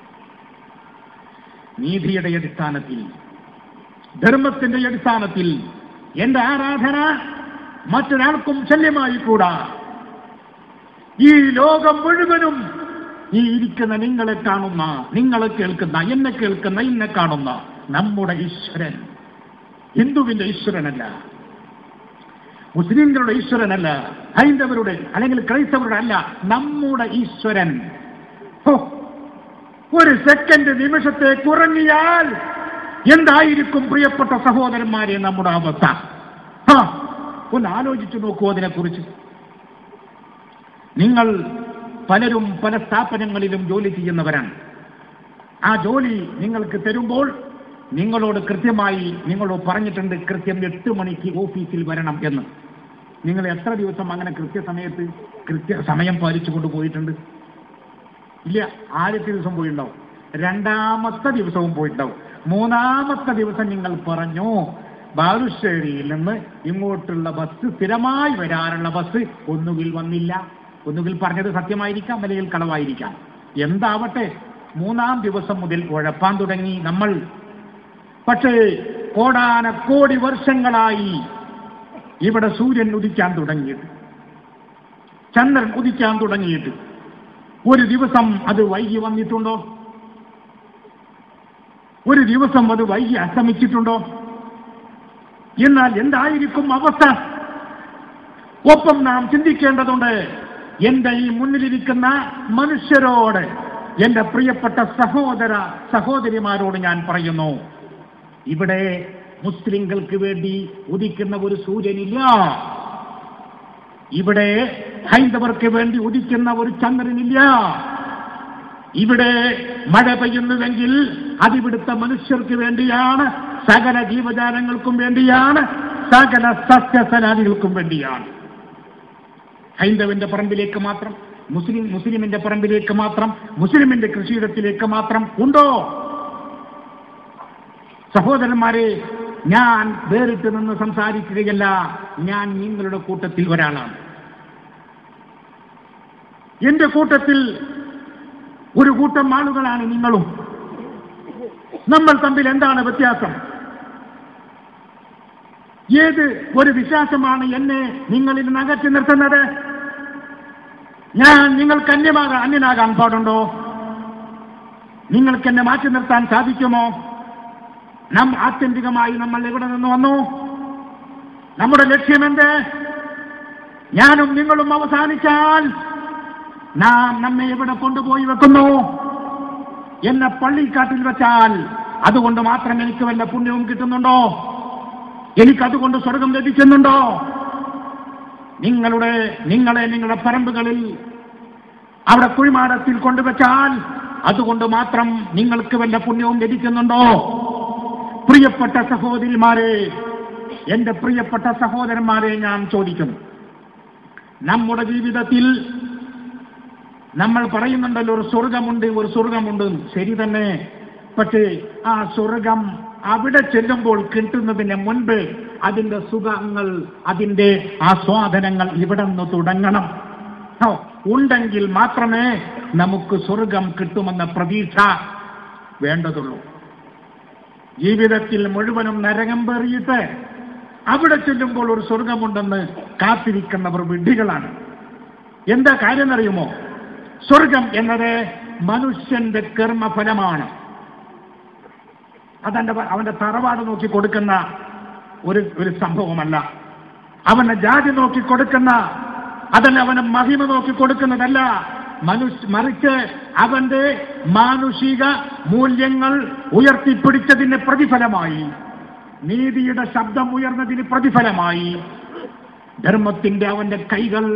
നീതിയുടെ അടിസ്ഥാനത്തിൽ ധർമ്മത്തിന്റെ അടിസ്ഥാനത്തിൽ എന്റെ ആരാധന മറ്റൊരാൾക്കും ശല്യമായി കൂടാ ഈ ലോകം മുഴുവനും ഈ ഇരിക്കുന്ന നിങ്ങളെ കാണുന്ന നിങ്ങളെ കേൾക്കുന്ന എന്നെ കേൾക്കുന്ന എന്നെ കാണുന്ന നമ്മുടെ ഈശ്വരൻ ഹിന്ദുവിന്റെ ഈശ്വരനല്ല മുസ്ലിംകളുടെ ഈശ്വരനല്ല ഹൈന്ദവരുടെ അല്ലെങ്കിൽ ക്രൈസ്തവരുടെ അല്ല നമ്മുടെ ഈശ്വരൻ ഹോ, ഒരു സെക്കൻഡ് നിമിഷത്തെ കുറങ്ങിയാൽ എന്തായിരിക്കും പ്രിയപ്പെട്ട സഹോദരന്മാരെ നമ്മുടെ അവസ്ഥ ഹാ, ഒന്ന് ആലോചിച്ചു നോക്കൂ അതിനെക്കുറിച്ച് നിങ്ങൾ പലരും പല സ്ഥാപനങ്ങളിലും ജോലി ചെയ്യുന്നവരാണ് ആ ജോലി നിങ്ങൾക്ക് തരുമ്പോൾ നിങ്ങളോട് കൃത്യമായി നിങ്ങളോട് പറഞ്ഞിട്ടുണ്ട് കൃത്യം എട്ട് മണിക്ക് ഓഫീസിൽ വരണം എന്ന് നിങ്ങൾ എത്ര ദിവസം അങ്ങനെ കൃത്യസമയത്ത് കൃത്യ സമയം പാലിച്ചു കൊണ്ടുപോയിട്ടുണ്ട് ഇല്ല ആദ്യത്തെ ദിവസം പോയിട്ടുണ്ടാവും രണ്ടാമത്തെ ദിവസവും പോയിട്ടുണ്ടാവും മൂന്നാമത്തെ ദിവസം നിങ്ങൾ പറഞ്ഞു ബാലുശ്ശേരിയിൽ നിന്ന് ഇങ്ങോട്ടുള്ള ബസ് സ്ഥിരമായി വരാറുള്ള ബസ് ഒന്നുകിൽ വന്നില്ല ഒന്നുകിൽ പറഞ്ഞത് സത്യമായിരിക്കാം അല്ലെങ്കിൽ കളവായിരിക്കാം എന്താവട്ടെ മൂന്നാം ദിവസം മുതൽ ഉഴപ്പാൻ തുടങ്ങി നമ്മൾ പക്ഷേ കോടാനക്കോടി വർഷങ്ങളായി ഇവിടെ സൂര്യൻ ഉദിക്കാൻ തുടങ്ങിയിട്ട് ചന്ദ്രൻ ഉദിക്കാൻ തുടങ്ങിയിട്ട് ഒരു ദിവസം അത് വൈകി വന്നിട്ടുണ്ടോ ഒരു ദിവസം അത് വൈകി അസ്തമിച്ചിട്ടുണ്ടോ എന്നാൽ എന്തായിരിക്കും അവസ്ഥ ഒപ്പം നാം ചിന്തിക്കേണ്ടതുണ്ട് എന്റെ ഈ മുന്നിലിരിക്കുന്ന മനുഷ്യരോട് എന്റെ പ്രിയപ്പെട്ട സഹോദര സഹോദരിമാരോട് ഞാൻ പറയുന്നു ഇവിടെ മുസ്ലിങ്ങൾക്ക് വേണ്ടി ഉദിക്കുന്ന ഒരു സൂര്യനില്ല ഇവിടെ ഹൈന്ദവർക്ക് വേണ്ടി ഉദിക്കുന്ന ഒരു ചന്ദ്രനില്ല ഇവിടെ മഴ പെയ്യുന്നുവെങ്കിൽ അതിവിടുത്തെ മനുഷ്യർക്ക് വേണ്ടിയാണ് സകല ജീവജാലങ്ങൾക്കും വേണ്ടിയാണ് സകല സസ്യസനാദികൾക്കും വേണ്ടിയാണ് ഹൈന്ദവന്റെ പറമ്പിലേക്ക് മാത്രം മുസ്ലിം മുസ്ലിമിന്റെ പറമ്പിലേക്ക് മാത്രം മുസ്ലിമിന്റെ കൃഷിയിടത്തിലേക്ക് മാത്രം ഉണ്ടോ സഹോദരന്മാരെ ഞാൻ വേറിട്ട് നിന്ന് സംസാരിക്കുകയല്ല ഞാൻ നിങ്ങളുടെ കൂട്ടത്തിൽ ഒരാളാണ് എന്റെ കൂട്ടത്തിൽ ഒരു കൂട്ടം ആളുകളാണ് നിങ്ങളും നമ്മൾ തമ്മിൽ എന്താണ് വ്യത്യാസം ഏത് ഒരു വിശ്വാസമാണ് എന്നെ നിങ്ങളിൽ നിന്ന് അകറ്റി നിർത്തുന്നത് ഞാൻ നിങ്ങൾക്ക് അന്യമാകാൻ അന്യനാകാൻ പാടുണ്ടോ നിങ്ങൾക്ക് എന്നെ മാറ്റി നിർത്താൻ സാധിക്കുമോ നാം ആത്യന്തികമായി നമ്മൾ എവിടെ നിന്ന് വന്നു നമ്മുടെ ലക്ഷ്യമെന്ത് ഞാനും നിങ്ങളും അവസാനിച്ചാൽ നാം നമ്മെ എവിടെ കൊണ്ടുപോയി വെക്കുന്നു എന്നെ പള്ളിക്കാട്ടിൽ വെച്ചാൽ അതുകൊണ്ട് മാത്രം എനിക്ക് വല്ല പുണ്യവും കിട്ടുന്നുണ്ടോ എനിക്കതുകൊണ്ട് സ്വർഗം ലഭിക്കുന്നുണ്ടോ നിങ്ങളുടെ നിങ്ങളെ നിങ്ങളുടെ പറമ്പുകളിൽ അവിടെ കുഴിമാടത്തിൽ കൊണ്ടുവച്ചാൽ അതുകൊണ്ട് മാത്രം നിങ്ങൾക്ക് വല്ല പുണ്യവും ലഭിക്കുന്നുണ്ടോ പ്രിയപ്പെട്ട സഹോദരിമാരെ എന്റെ പ്രിയപ്പെട്ട സഹോദരന്മാരെ ഞാൻ ചോദിക്കുന്നു നമ്മുടെ ജീവിതത്തിൽ നമ്മൾ പറയുന്നുണ്ടല്ലോ ഒരു സ്വർഗമുണ്ട് ഒരു സ്വർഗമുണ്ട് ശരി തന്നെ പക്ഷേ ആ സ്വർഗം അവിടെ ചെല്ലുമ്പോൾ കിട്ടുന്നതിന് മുൻപ് അതിന്റെ സുഖങ്ങൾ അതിന്റെ ആസ്വാദനങ്ങൾ ഇവിടെ നിന്ന് തുടങ്ങണം ഓ, ഉണ്ടെങ്കിൽ മാത്രമേ നമുക്ക് സ്വർഗം കിട്ടുമെന്ന പ്രതീക്ഷ വേണ്ടതുള്ളൂ ജീവിതത്തിൽ മുഴുവനും നരകം പേറിയിട്ട് അവിടെ ചെല്ലുമ്പോൾ ഒരു സ്വർഗമുണ്ടെന്ന് കാത്തിരിക്കുന്നവർ വിഡ്ഢികളാണ് എന്താ കാര്യം അറിയുമോ സ്വർഗം എന്നത് മനുഷ്യന്റെ കർമ്മഫലമാണ് അതന്റെ അവന്റെ തറവാട് നോക്കി കൊടുക്കുന്ന ഒരു ഒരു സംഭവമല്ല അവന്റെ ജാതി നോക്കി കൊടുക്കുന്ന അതല്ല അവനെ മഹിമ നോക്കി കൊടുക്കുന്നതല്ല മനുഷ്യ മറിച്ച് അവന്റെ മാനുഷിക മൂല്യങ്ങൾ ഉയർത്തിപ്പിടിച്ചതിന് പ്രതിഫലമായി നീതിയുടെ ശബ്ദം ഉയർന്നതിന് പ്രതിഫലമായി ധർമ്മത്തിന്റെ അവന്റെ കൈകൾ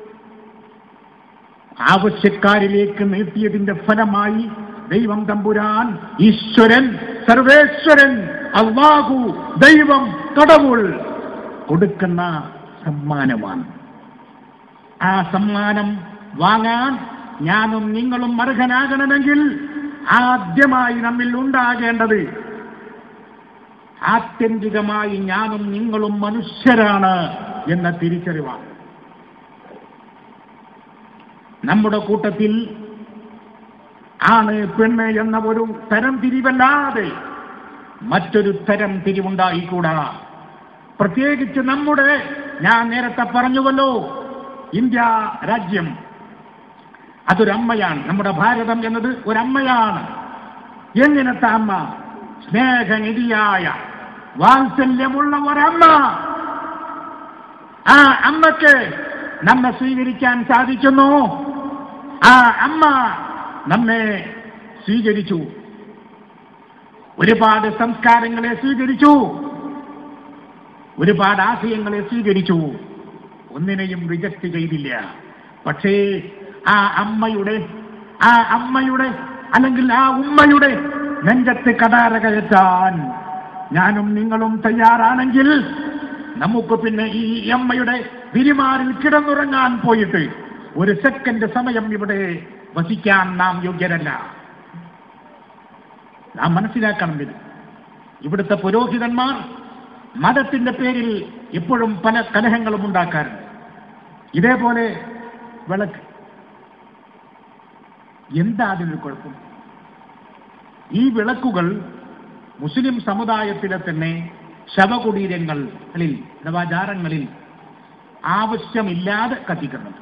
ആവശ്യക്കാരിലേക്ക് നീട്ടിയതിന്റെ ഫലമായി ദൈവം തമ്പുരാൻ ഈശ്വരൻ സർവേശ്വരൻ അള്ളാഹു ദൈവം കടവുൾ കൊടുക്കുന്ന സമ്മാനമാണ് ആ സമ്മാനം വാങ്ങാൻ ഞാനും നിങ്ങളും അർഹനാകണമെങ്കിൽ ആദ്യമായി നമ്മിൽ ഉണ്ടാകേണ്ടത് ആത്യന്തികമായി ഞാനും നിങ്ങളും മനുഷ്യരാണ് എന്ന തിരിച്ചറിവാണ് നമ്മുടെ കൂട്ടത്തിൽ ആണ് പെണ്ണ് എന്ന ഒരു തരം തിരിവല്ലാതെ മറ്റൊരു തരം തിരിവുണ്ടായിക്കൂടാ പ്രത്യേകിച്ച് നമ്മുടെ ഞാൻ നേരത്തെ പറഞ്ഞുവല്ലോ ഇന്ത്യ രാജ്യം അതൊരമ്മയാണ് നമ്മുടെ ഭാരതം എന്നത് ഒരമ്മയാണ് എങ്ങനത്തെ അമ്മ സ്നേഹനിധിയായ വാത്സല്യമുള്ള ഒരമ്മ ആ അമ്മക്ക് നമ്മെ സ്വീകരിക്കാൻ സാധിക്കുന്നു ആ അമ്മ നമ്മെ സ്വീകരിച്ചു ഒരുപാട് സംസ്കാരങ്ങളെ സ്വീകരിച്ചു ഒരുപാട് ആശയങ്ങളെ സ്വീകരിച്ചു ഒന്നിനെയും റിജക്ട് ചെയ്തില്ല പക്ഷേ ആ അമ്മയുടെ ആ അമ്മയുടെ അല്ലെങ്കിൽ ആ ഉമ്മയുടെ നെഞ്ചത്ത് കടാര കയറ്റാൻ ഞാനും നിങ്ങളും തയ്യാറാണെങ്കിൽ നമുക്ക് പിന്നെ ഈ അമ്മയുടെ വിരിമാറിൽ കിടന്നുറങ്ങാൻ പോയിട്ട് ഒരു സെക്കൻഡ് സമയം ഇവിടെ വസിക്കാൻ നാം യോഗ്യരല്ല നാം മനസ്സിലാക്കണം ഇത് ഇവിടുത്തെ പുരോഹിതന്മാർ മതത്തിന്റെ പേരിൽ എപ്പോഴും പല കലഹങ്ങളും ഉണ്ടാക്കാറുണ്ട് ഇതേപോലെ വിളക്ക് എന്താ അതിനൊരു കുഴപ്പം ഈ വിളക്കുകൾ മുസ്ലിം സമുദായത്തിലെ തന്നെ ശവകുടീരങ്ങളിൽ അഥവാചാരങ്ങളിൽ ആവശ്യമില്ലാതെ കത്തിക്കുന്നുണ്ട്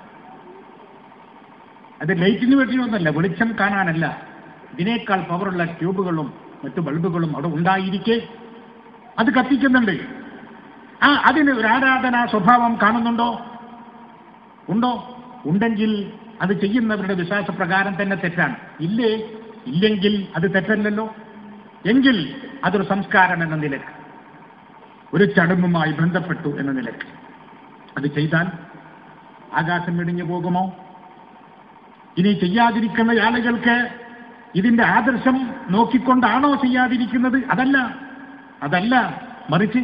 അത് ലൈറ്റിന് വേണ്ടിയൊന്നല്ല വെളിച്ചം കാണാനല്ല ഇതിനേക്കാൾ പവറുള്ള ട്യൂബുകളും മറ്റു ബൾബുകളും അവിടെ ഉണ്ടായിരിക്കെ അത് കത്തിക്കുന്നുണ്ട് ആ അതിന് ഒരു ആരാധനാ സ്വഭാവം കാണുന്നുണ്ടോ ഉണ്ടോ ഉണ്ടെങ്കിൽ അത് ചെയ്യുന്നവരുടെ വിശ്വാസപ്രകാരം തന്നെ തെറ്റാണ് ഇല്ലേ ഇല്ലെങ്കിൽ അത് തെറ്റല്ലല്ലോ എങ്കിൽ അതൊരു സംസ്കാരം എന്ന നിലക്ക് ഒരു ചടങ്ങുമായി ബന്ധപ്പെട്ടു എന്ന നിലക്ക് അത് ചെയ്താൽ ആകാശം ഇടിഞ്ഞു പോകുമോ ഇനി ചെയ്യാതിരിക്കുന്ന ആളുകൾക്ക് ഇതിന്റെ ആദർശം നോക്കിക്കൊണ്ടാണോ ചെയ്യാതിരിക്കുന്നത് അതല്ല അതല്ല മറിച്ച്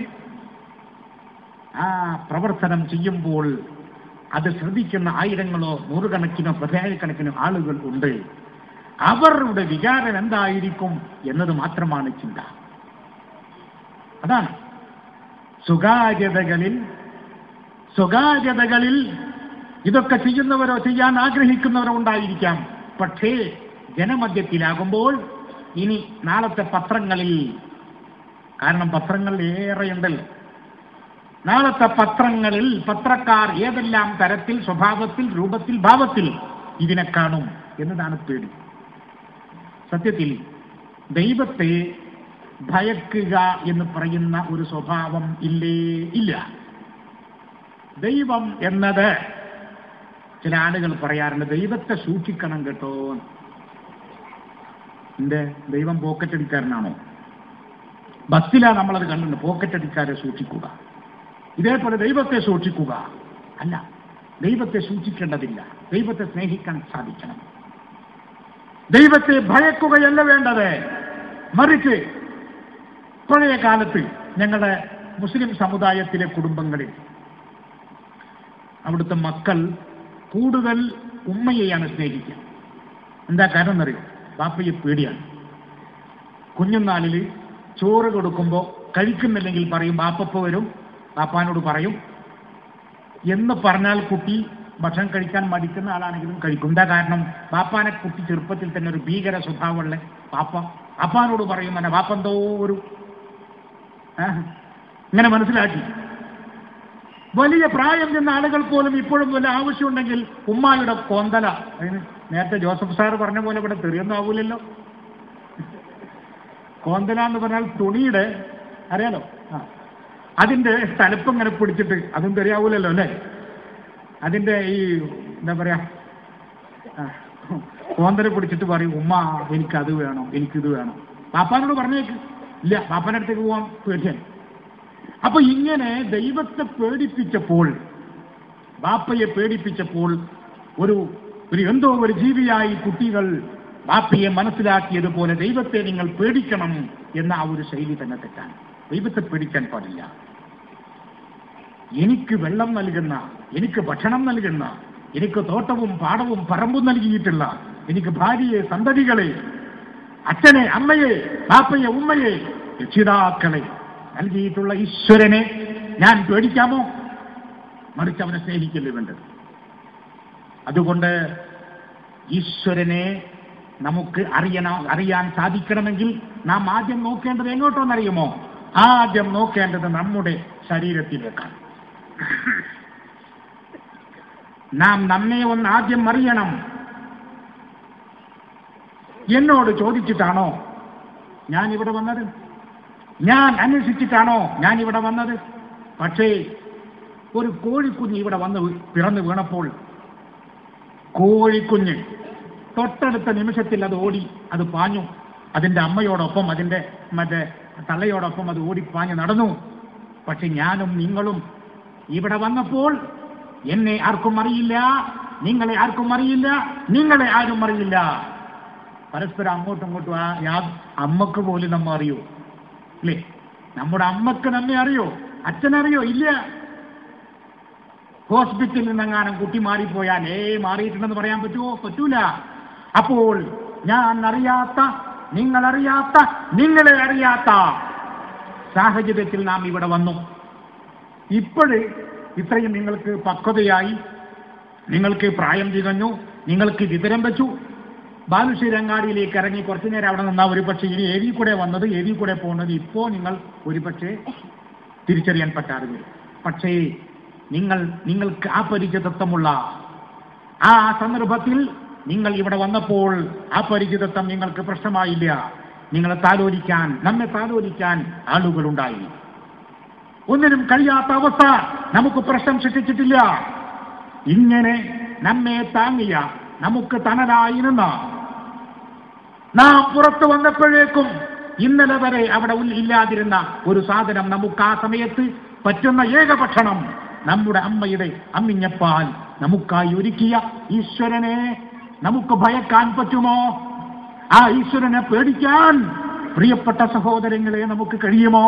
ആ പ്രവർത്തനം ചെയ്യുമ്പോൾ അത് ശ്രദ്ധിക്കുന്ന ആയിരങ്ങളോ നൂറുകണക്കിനോ പതിനായിരക്കണക്കിനോ ആളുകൾ ഉണ്ട് അവരുടെ വികാരം എന്തായിരിക്കും എന്നത് മാത്രമാണ് ചിന്ത അതാണ് സ്വകാര്യതകളിൽ സ്വകാര്യതകളിൽ ഇതൊക്കെ ചെയ്യുന്നവരോ ചെയ്യാൻ ആഗ്രഹിക്കുന്നവരോ ഉണ്ടായിരിക്കാം പക്ഷേ ജനമധ്യത്തിലാകുമ്പോൾ ഇനി നാളത്തെ പത്രങ്ങളിൽ കാരണം പത്രങ്ങൾ ഏറെയുണ്ടല്ലോ നാളത്തെ പത്രങ്ങളിൽ പത്രക്കാർ ഏതെല്ലാം തരത്തിൽ സ്വഭാവത്തിൽ രൂപത്തിൽ ഭാവത്തിൽ ഇതിനെ കാണും എന്നതാണ് പേടി സത്യത്തിൽ ദൈവത്തെ ഭയക്കുക എന്ന് പറയുന്ന ഒരു സ്വഭാവം ഇല്ലേ ഇല്ല ദൈവം എന്നത് ചില ആളുകൾ പറയാറുണ്ട് ദൈവത്തെ സൂക്ഷിക്കണം കേട്ടോ എന്റെ ദൈവം പോക്കറ്റടിക്കാരനാണോ ബസ്സിലാ നമ്മളത് കണ്ടിട്ടുണ്ട് പോക്കറ്റടിക്കാരെ സൂക്ഷിക്കുക ഇതേപോലെ ദൈവത്തെ സൂക്ഷിക്കുക അല്ല ദൈവത്തെ സൂക്ഷിക്കേണ്ടതില്ല ദൈവത്തെ സ്നേഹിക്കാൻ സാധിക്കണം ദൈവത്തെ ഭയക്കുകയല്ല വേണ്ടത് മറിച്ച് പഴയ കാലത്ത് ഞങ്ങളുടെ മുസ്ലിം സമുദായത്തിലെ കുടുംബങ്ങളിൽ അവിടുത്തെ മക്കൾ കൂടുതൽ ഉമ്മയെയാണ് സ്നേഹിക്കുക എന്താ കാരണം എന്നറിയോ ബാപ്പയെ പേടിയാണ് കുഞ്ഞുനാളിൽ ചോറ് കൊടുക്കുമ്പോൾ കഴിക്കുന്നില്ലെങ്കിൽ പറയും ബാപ്പപ്പ വരും ബാപ്പാനോട് പറയും എന്ന് പറഞ്ഞാൽ കുട്ടി ഭക്ഷണം കഴിക്കാൻ മടിക്കുന്ന ആളാണെങ്കിലും കഴിക്കും എന്താ കാരണം ബാപ്പാനെ കുട്ടി ചെറുപ്പത്തിൽ തന്നെ ഒരു ഭീകര സ്വഭാവമുള്ള ബാപ്പ ബാപ്പാനോട് പറയും എന്നെ ബാപ്പ എന്തോ ഒരു ആ, ഇങ്ങനെ മനസ്സിലാക്കി വലിയ പ്രായം ചെന്ന ആളുകൾ പോലും ഇപ്പോഴും വല്ല ആവശ്യമുണ്ടെങ്കിൽ ഉമ്മായുടെ കോന്തല അതിന് നേരത്തെ ജോസഫ് സാർ പറഞ്ഞ പോലെ ഇവിടെ തെറിയൊന്നും ആവൂലല്ലോ കോന്തല എന്ന് പറഞ്ഞാൽ തുണിയുടെ അറിയാലോ ആ അതിന്റെ തലപ്പ് ഇങ്ങനെ പിടിച്ചിട്ട് അതും തെറിയാവൂലല്ലോ അല്ലേ അതിന്റെ ഈ എന്താ പറയാ ആ, കോന്തല പിടിച്ചിട്ട് പറയും ഉമ്മ എനിക്കത് വേണം എനിക്കിത് വേണം പാപ്പാനോട് പറഞ്ഞേക്ക് ഇല്ല പാപ്പാന്റെ അടുത്തേക്ക് പോവാൻ പേടിയാണ് അപ്പൊ ഇങ്ങനെ ദൈവത്തെ പേടിപ്പിച്ചപ്പോൾ ബാപ്പയെ പേടിപ്പിച്ചപ്പോൾ ഒരു ഒരു എന്തോ ഒരു ജീവിയായി കുട്ടികൾ ബാപ്പയെ മനസ്സിലാക്കിയതുപോലെ ദൈവത്തെ നിങ്ങൾ പേടിക്കണം എന്ന ആ ഒരു ശൈലി തന്നെ തെറ്റാണ് ദൈവത്തെ പേടിക്കാൻ പാടില്ല എനിക്ക് വെള്ളം നൽകുന്ന എനിക്ക് ഭക്ഷണം നൽകുന്ന എനിക്ക് തോട്ടവും പാടവും പറമ്പും നൽകിയിട്ടുള്ള എനിക്ക് ഭാര്യയെ സന്തതികളെ അച്ഛനെ അമ്മയെ ബാപ്പയെ ഉമ്മയെ രക്ഷിതാക്കളെ നൽകിയിട്ടുള്ള ഈശ്വരനെ ഞാൻ പേടിക്കാമോ മറിച്ച് അവനെ സ്നേഹിക്കല്ലേ വേണ്ടത് അതുകൊണ്ട് ഈശ്വരനെ നമുക്ക് അറിയണം അറിയാൻ സാധിക്കണമെങ്കിൽ നാം ആദ്യം നോക്കേണ്ടത് എങ്ങോട്ടോന്നറിയുമോ ആദ്യം നോക്കേണ്ടത് നമ്മുടെ ശരീരത്തിലേക്കാണ് നാം നമ്മെ ഒന്ന് ആദ്യം അറിയണം എന്നോട് ചോദിച്ചിട്ടാണോ ഞാൻ ഇവിടെ വന്നത് ഞാൻ അന്വേഷിച്ചിട്ടാണോ ഞാൻ ഇവിടെ വന്നത് പക്ഷേ ഒരു കോഴിക്കുഞ്ഞ് ഇവിടെ വന്ന് വീ- പിറന്നു വീണപ്പോൾ കോഴിക്കുഞ്ഞ് തൊട്ടടുത്ത നിമിഷത്തിൽ അത് ഓടി അത് പാഞ്ഞു അതിന്റെ അമ്മയോടൊപ്പം അതിന്റെ മറ്റേ തള്ളയോടൊപ്പം അത് ഓടി പാഞ്ഞു നടന്നു പക്ഷെ ഞാനും നിങ്ങളും ഇവിടെ വന്നപ്പോൾ എന്നെ ആർക്കും അറിയില്ല നിങ്ങളെ ആർക്കും അറിയില്ല നിങ്ങളെ ആരും അറിയില്ല പരസ്പരം അങ്ങോട്ടും ഇങ്ങോട്ടും ആ യാ- അമ്മക്ക് പോലും നമ്മ അറിയോ അല്ലേ നമ്മുടെ അമ്മക്ക് നമ്മെ അറിയോ അച്ഛനറിയോ ഇല്ല ഹോസ്പിറ്റലിൽ നിന്നെങ്ങാനും കുട്ടി മാറിപ്പോയാൽ ഏ മാറിയിട്ടുണ്ടെന്ന് പറയാൻ പറ്റുമോ പറ്റൂല അപ്പോൾ ഞാൻ അറിയാത്ത നിങ്ങളറിയാത്ത നിങ്ങളെ അറിയാത്ത സാഹചര്യത്തിൽ നാം ഇവിടെ വന്നു ഇപ്പോഴ് ഇത്രയും നിങ്ങൾക്ക് പക്വതയായി നിങ്ങൾക്ക് പ്രായം തികഞ്ഞു നിങ്ങൾക്ക് വിവരം വെച്ചു ബാലുശ്ശേരങ്ങാടിയിലേക്ക് ഇറങ്ങി കുറച്ചു നേരം അവിടെ നിന്നാ ഒരു പക്ഷേ ഇനി ഏവി കൂടെ വന്നത് ഏവി കൂടെ പോകുന്നത് ഇപ്പോ നിങ്ങൾ ഒരു പക്ഷേ തിരിച്ചറിയാൻ പറ്റാതെ വരും പക്ഷേ നിങ്ങൾ നിങ്ങൾക്ക് ആ പരിചിതത്വമുള്ള ആ സന്ദർഭത്തിൽ നിങ്ങൾ ഇവിടെ വന്നപ്പോൾ ആ പരിചിതത്വം നിങ്ങൾക്ക് പ്രശ്നമായില്ല നിങ്ങളെ താലോലിക്കാൻ നമ്മെ താലോലിക്കാൻ ആളുകളുണ്ടായി ഒന്നിനും കഴിയാത്ത അവസ്ഥ നമുക്ക് പ്രശ്നം സൃഷ്ടിച്ചിട്ടില്ല ഇങ്ങനെ നമ്മെ താങ്ങിയ നമുക്ക് തണലായിരുന്ന നാം പുറത്തു വന്നപ്പോഴേക്കും ഇന്നലെ വരെ അവിടെ ഉൾ- ഇല്ലാതിരുന്ന ഒരു സാധനം നമുക്ക് ആ സമയത്ത് പറ്റുന്ന ഏക ഭക്ഷണം നമ്മുടെ അമ്മയുടെ അമ്മിഞ്ഞപ്പാൽ നമുക്കായി ഒരുക്കിയ ഈശ്വരനെ നമുക്ക് ഭയക്കാൻ പറ്റുമോ ആ ഈശ്വരനെ പേടിക്കാൻ പ്രിയപ്പെട്ട സഹോദരങ്ങളെ നമുക്ക് കഴിയുമോ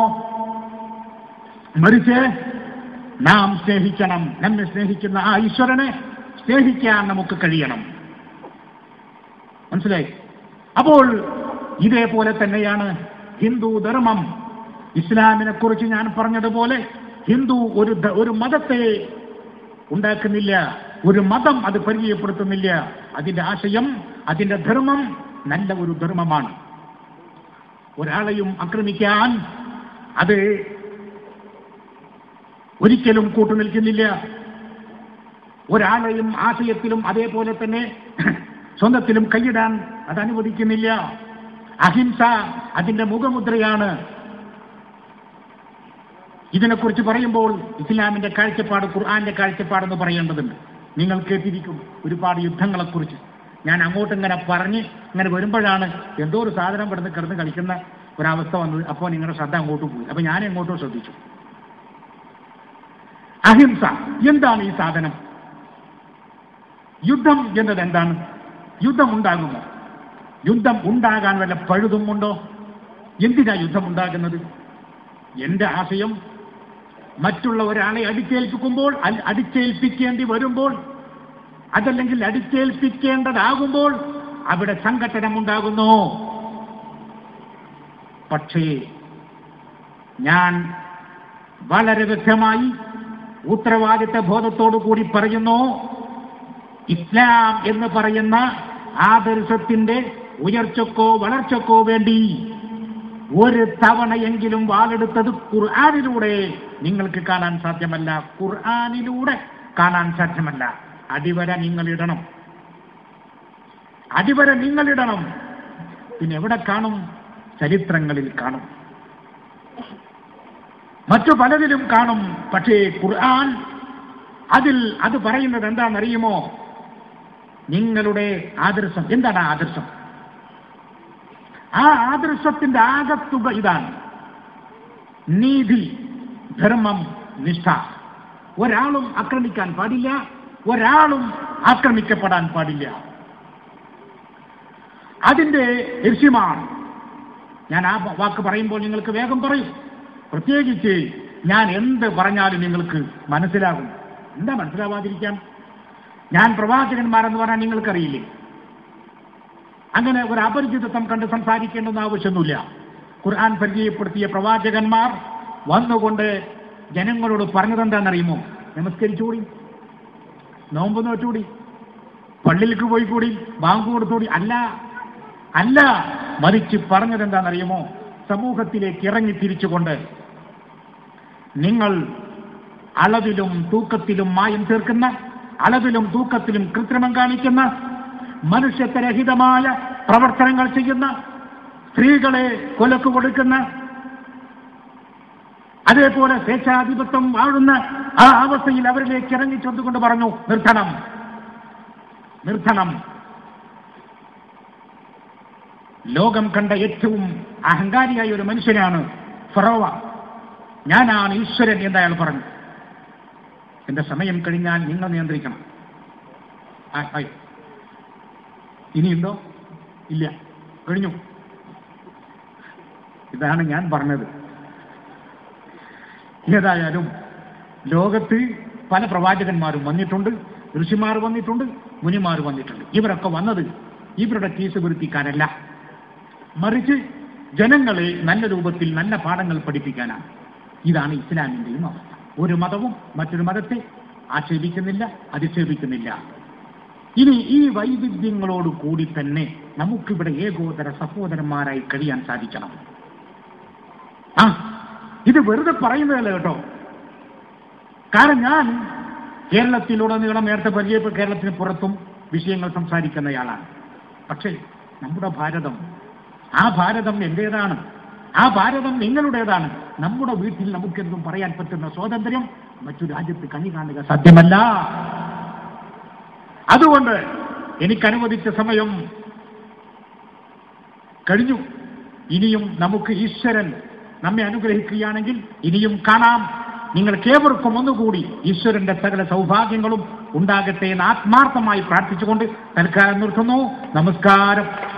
മറിച്ച് നാം സ്നേഹിക്കണം നമ്മെ സ്നേഹിക്കുന്ന ആ ഈശ്വരനെ സ്നേഹിക്കാൻ നമുക്ക് കഴിയണം മനസ്സിലായി അപ്പോൾ ഇതേപോലെ തന്നെയാണ് ഹിന്ദു ധർമ്മം ഇസ്ലാമിനെ കുറിച്ച് ഞാൻ പറഞ്ഞതുപോലെ ഹിന്ദു ഒരു ധ- ഒരു മതത്തെ ഉണ്ടാക്കുന്നില്ല ഒരു മതം അത് പരിചയപ്പെടുത്തുന്നില്ല അതിന്റെ ആശയം അതിന്റെ ധർമ്മം നല്ല ഒരു ധർമ്മമാണ് ഒരാളെയും ആക്രമിക്കാൻ അത് ഒരിക്കലും കൂട്ടുനിൽക്കുന്നില്ല ഒരാളെയും ആശയത്തിലും അതേപോലെ തന്നെ സ്വന്തത്തിലും കൈയിടാൻ അത് അനുവദിക്കുന്നില്ല അഹിംസ അതിന്റെ മുഖമുദ്രയാണ് ഇതിനെക്കുറിച്ച് പറയുമ്പോൾ ഇസ്ലാമിന്റെ കാഴ്ചപ്പാട് ഖുർആന്റെ കാഴ്ചപ്പാടെന്ന് പറയേണ്ടതുണ്ട് നിങ്ങൾ കേട്ടിരിക്കും ഒരുപാട് യുദ്ധങ്ങളെക്കുറിച്ച് ഞാൻ അങ്ങോട്ട് ഇങ്ങനെ പറഞ്ഞ് ഇങ്ങനെ വരുമ്പോഴാണ് എന്തോ ഒരു സാധനം കിടന്ന് കിടന്ന് കളിക്കുന്ന ഒരവസ്ഥ വന്നത് അപ്പോൾ നിങ്ങളുടെ ശ്രദ്ധ അങ്ങോട്ട് പോയി അപ്പൊ ഞാൻ എങ്ങോട്ടോ ശ്രദ്ധിച്ചു അഹിംസ എന്താണ് ഈ സാധനം യുദ്ധം എന്നത് എന്താണ് യുദ്ധം ഉണ്ടാകുമോ യുദ്ധം ഉണ്ടാകാൻ വല്ല പഴുതുമുണ്ടോ എന്തിനാ യുദ്ധം ഉണ്ടാകുന്നത് എന്റെ ആശയം മറ്റുള്ള ഒരാളെ അടിച്ചേൽപ്പിക്കുമ്പോൾ അൽ- അടിച്ചേൽപ്പിക്കേണ്ടി വരുമ്പോൾ അതല്ലെങ്കിൽ അടിച്ചേൽപ്പിക്കേണ്ടതാകുമ്പോൾ അവിടെ സംഘട്ടനം ഉണ്ടാകുന്നു പക്ഷേ ഞാൻ വളരെ വ്യക്തമായി ഉത്തരവാദിത്ത ബോധത്തോടു കൂടി പറയുന്നു ഇസ്ലാം എന്ന് പറയുന്ന ആദർശത്തിന്റെ ഉയർച്ചക്കോ വളർച്ചക്കോ വേണ്ടി ഒരു തവണയെങ്കിലും വാളെടുത്തത് ഖുർആാനിലൂടെ നിങ്ങൾക്ക് കാണാൻ സാധ്യമല്ല ഖുർആാനിലൂടെ കാണാൻ സാധ്യമല്ല അടിവര നിങ്ങൾ ഇടണം അടിവര നിങ്ങൾ ഇടണം പിന്നെ എവിടെ കാണും ചരിത്രങ്ങളിൽ കാണും മറ്റു പലതിലും കാണും പക്ഷേ ഖുർആൻ അതിൽ അത് പറയുന്നത് എന്താണെന്നറിയുമോ നിങ്ങളുടെ ആദർശം എന്താണ് ആ ആദർശം ആ ആദർശത്തിന്റെ ആകത്തുക ഇതാണ് നീതി ധർമ്മം നിഷ്ഠ ഒരാളും ആക്രമിക്കാൻ പാടില്ല ഒരാളും ആക്രമിക്കപ്പെടാൻ പാടില്ല അതിന്റെ ലക്ഷ്യമാണ് ഞാൻ ആ വാക്ക് പറയുമ്പോൾ നിങ്ങൾക്ക് വേഗം പറയും പ്രത്യേകിച്ച് ഞാൻ എന്ത് പറഞ്ഞാലും നിങ്ങൾക്ക് മനസ്സിലാകും എന്താ മനസ്സിലാവാതിരിക്കാൻ ഞാൻ പ്രവാചകന്മാരെന്ന് പറഞ്ഞാൽ നിങ്ങൾക്കറിയില്ലേ അങ്ങനെ ഒരു അപരിചിതത്വം കണ്ട് സംസാരിക്കേണ്ടെന്ന് ആവശ്യമൊന്നുമില്ല ഖുർആൻ പരിചയപ്പെടുത്തിയ പ്രവാചകന്മാർ വന്നുകൊണ്ട് ജനങ്ങളോട് പറഞ്ഞതെന്താണെന്നറിയുമോ നമസ്കരിച്ചുകൂടി നോമ്പ് നോറ്റുകൂടി പള്ളിയിലേക്ക് പോയി കൂടി ബാങ്ക് കൊടുത്തുകൂടി അല്ല അല്ല മറിച്ച് പറഞ്ഞത് എന്താണെന്നറിയുമോ സമൂഹത്തിലേക്ക് ഇറങ്ങി തിരിച്ചുകൊണ്ട് നിങ്ങൾ അളവിലും തൂക്കത്തിലും മായം തീർക്കുന്ന അളവിലും തൂക്കത്തിലും കൃത്രിമം കാണിക്കുന്ന മനുഷ്യത്വരഹിതമായ പ്രവർത്തനങ്ങൾ ചെയ്യുന്ന സ്ത്രീകളെ കൊലക്ക് കൊടുക്കുന്ന അതേപോലെ സ്വേച്ഛാധിപത്യം വാഴുന്ന ആ അവസ്ഥയിൽ അവരിലേക്ക് ഇറങ്ങി ചെന്നുകൊണ്ട് പറഞ്ഞു നിർത്തണം നിർത്തണം ലോകം കണ്ട ഏറ്റവും അഹങ്കാരിയായ ഒരു മനുഷ്യനാണ് ഫറോവ ഞാനാണ് ഈശ്വരൻ എന്ന് അയാൾ പറഞ്ഞു എന്റെ സമയം കഴിഞ്ഞാൽ നിങ്ങൾ നിയന്ത്രിക്കണം ആ, ആയി. ഇനിയുണ്ടോ ഇല്ല കഴിഞ്ഞു ഇതാണ് ഞാൻ പറഞ്ഞത് ഏതായാലും ലോകത്ത് പല പ്രവാചകന്മാരും വന്നിട്ടുണ്ട് ഋഷിമാർ വന്നിട്ടുണ്ട് മുനിമാർ വന്നിട്ടുണ്ട് ഇവരൊക്കെ വന്നത് ഇവരുടെ കേസ് വൃത്തിക്കാരല്ല മറിച്ച് ജനങ്ങളെ നല്ല രൂപത്തിൽ നല്ല പാഠങ്ങൾ പഠിപ്പിക്കാനാണ് ഇതാണ് ഇസ്ലാമിന്റെയും അവസ്ഥ ഒരു മതവും മറ്റൊരു മതത്തെ ആക്ഷേപിക്കുന്നില്ല അധിക്ഷേപിക്കുന്നില്ല ഇനി ഈ വൈവിധ്യങ്ങളോട് കൂടി തന്നെ നമുക്കിവിടെ ഏകോദര സഹോദരന്മാരായി കഴിയാൻ സാധിക്കണം ആ ഇത് വെറുതെ പറയുന്നതല്ല കേട്ടോ കാരണം ഞാൻ കേരളത്തിലുടനീളം നേരത്തെ പരിചയപ്പെട്ട കേരളത്തിന് പുറത്തും വിഷയങ്ങൾ സംസാരിക്കുന്നയാളാണ് പക്ഷേ നമ്മുടെ ഭാരതം ആ ഭാരതം എന്റേതാണ് ആ ഭാരതം നിങ്ങളുടേതാണ് നമ്മുടെ വീട്ടിൽ നമുക്കെന്തും പറയാൻ പറ്റുന്ന സ്വാതന്ത്ര്യം മറ്റു രാജ്യത്ത് കണി കാണുക സാധ്യമല്ല അതുകൊണ്ട് എനിക്ക് അനുവദിച്ച സമയം കഴിഞ്ഞു ഇനിയും നമുക്ക് ഈശ്വരൻ നമ്മെ അനുഗ്രഹിക്കുകയാണെങ്കിൽ ഇനിയും കാണാം നിങ്ങൾക്കേവർക്കും ഒന്നുകൂടി ഈശ്വരന്റെ സകല സൗഭാഗ്യങ്ങളും ഉണ്ടാകട്ടെ എന്ന് ആത്മാർത്ഥമായി പ്രാർത്ഥിച്ചുകൊണ്ട് തൽക്കാലം നിർത്തുന്നു നമസ്കാരം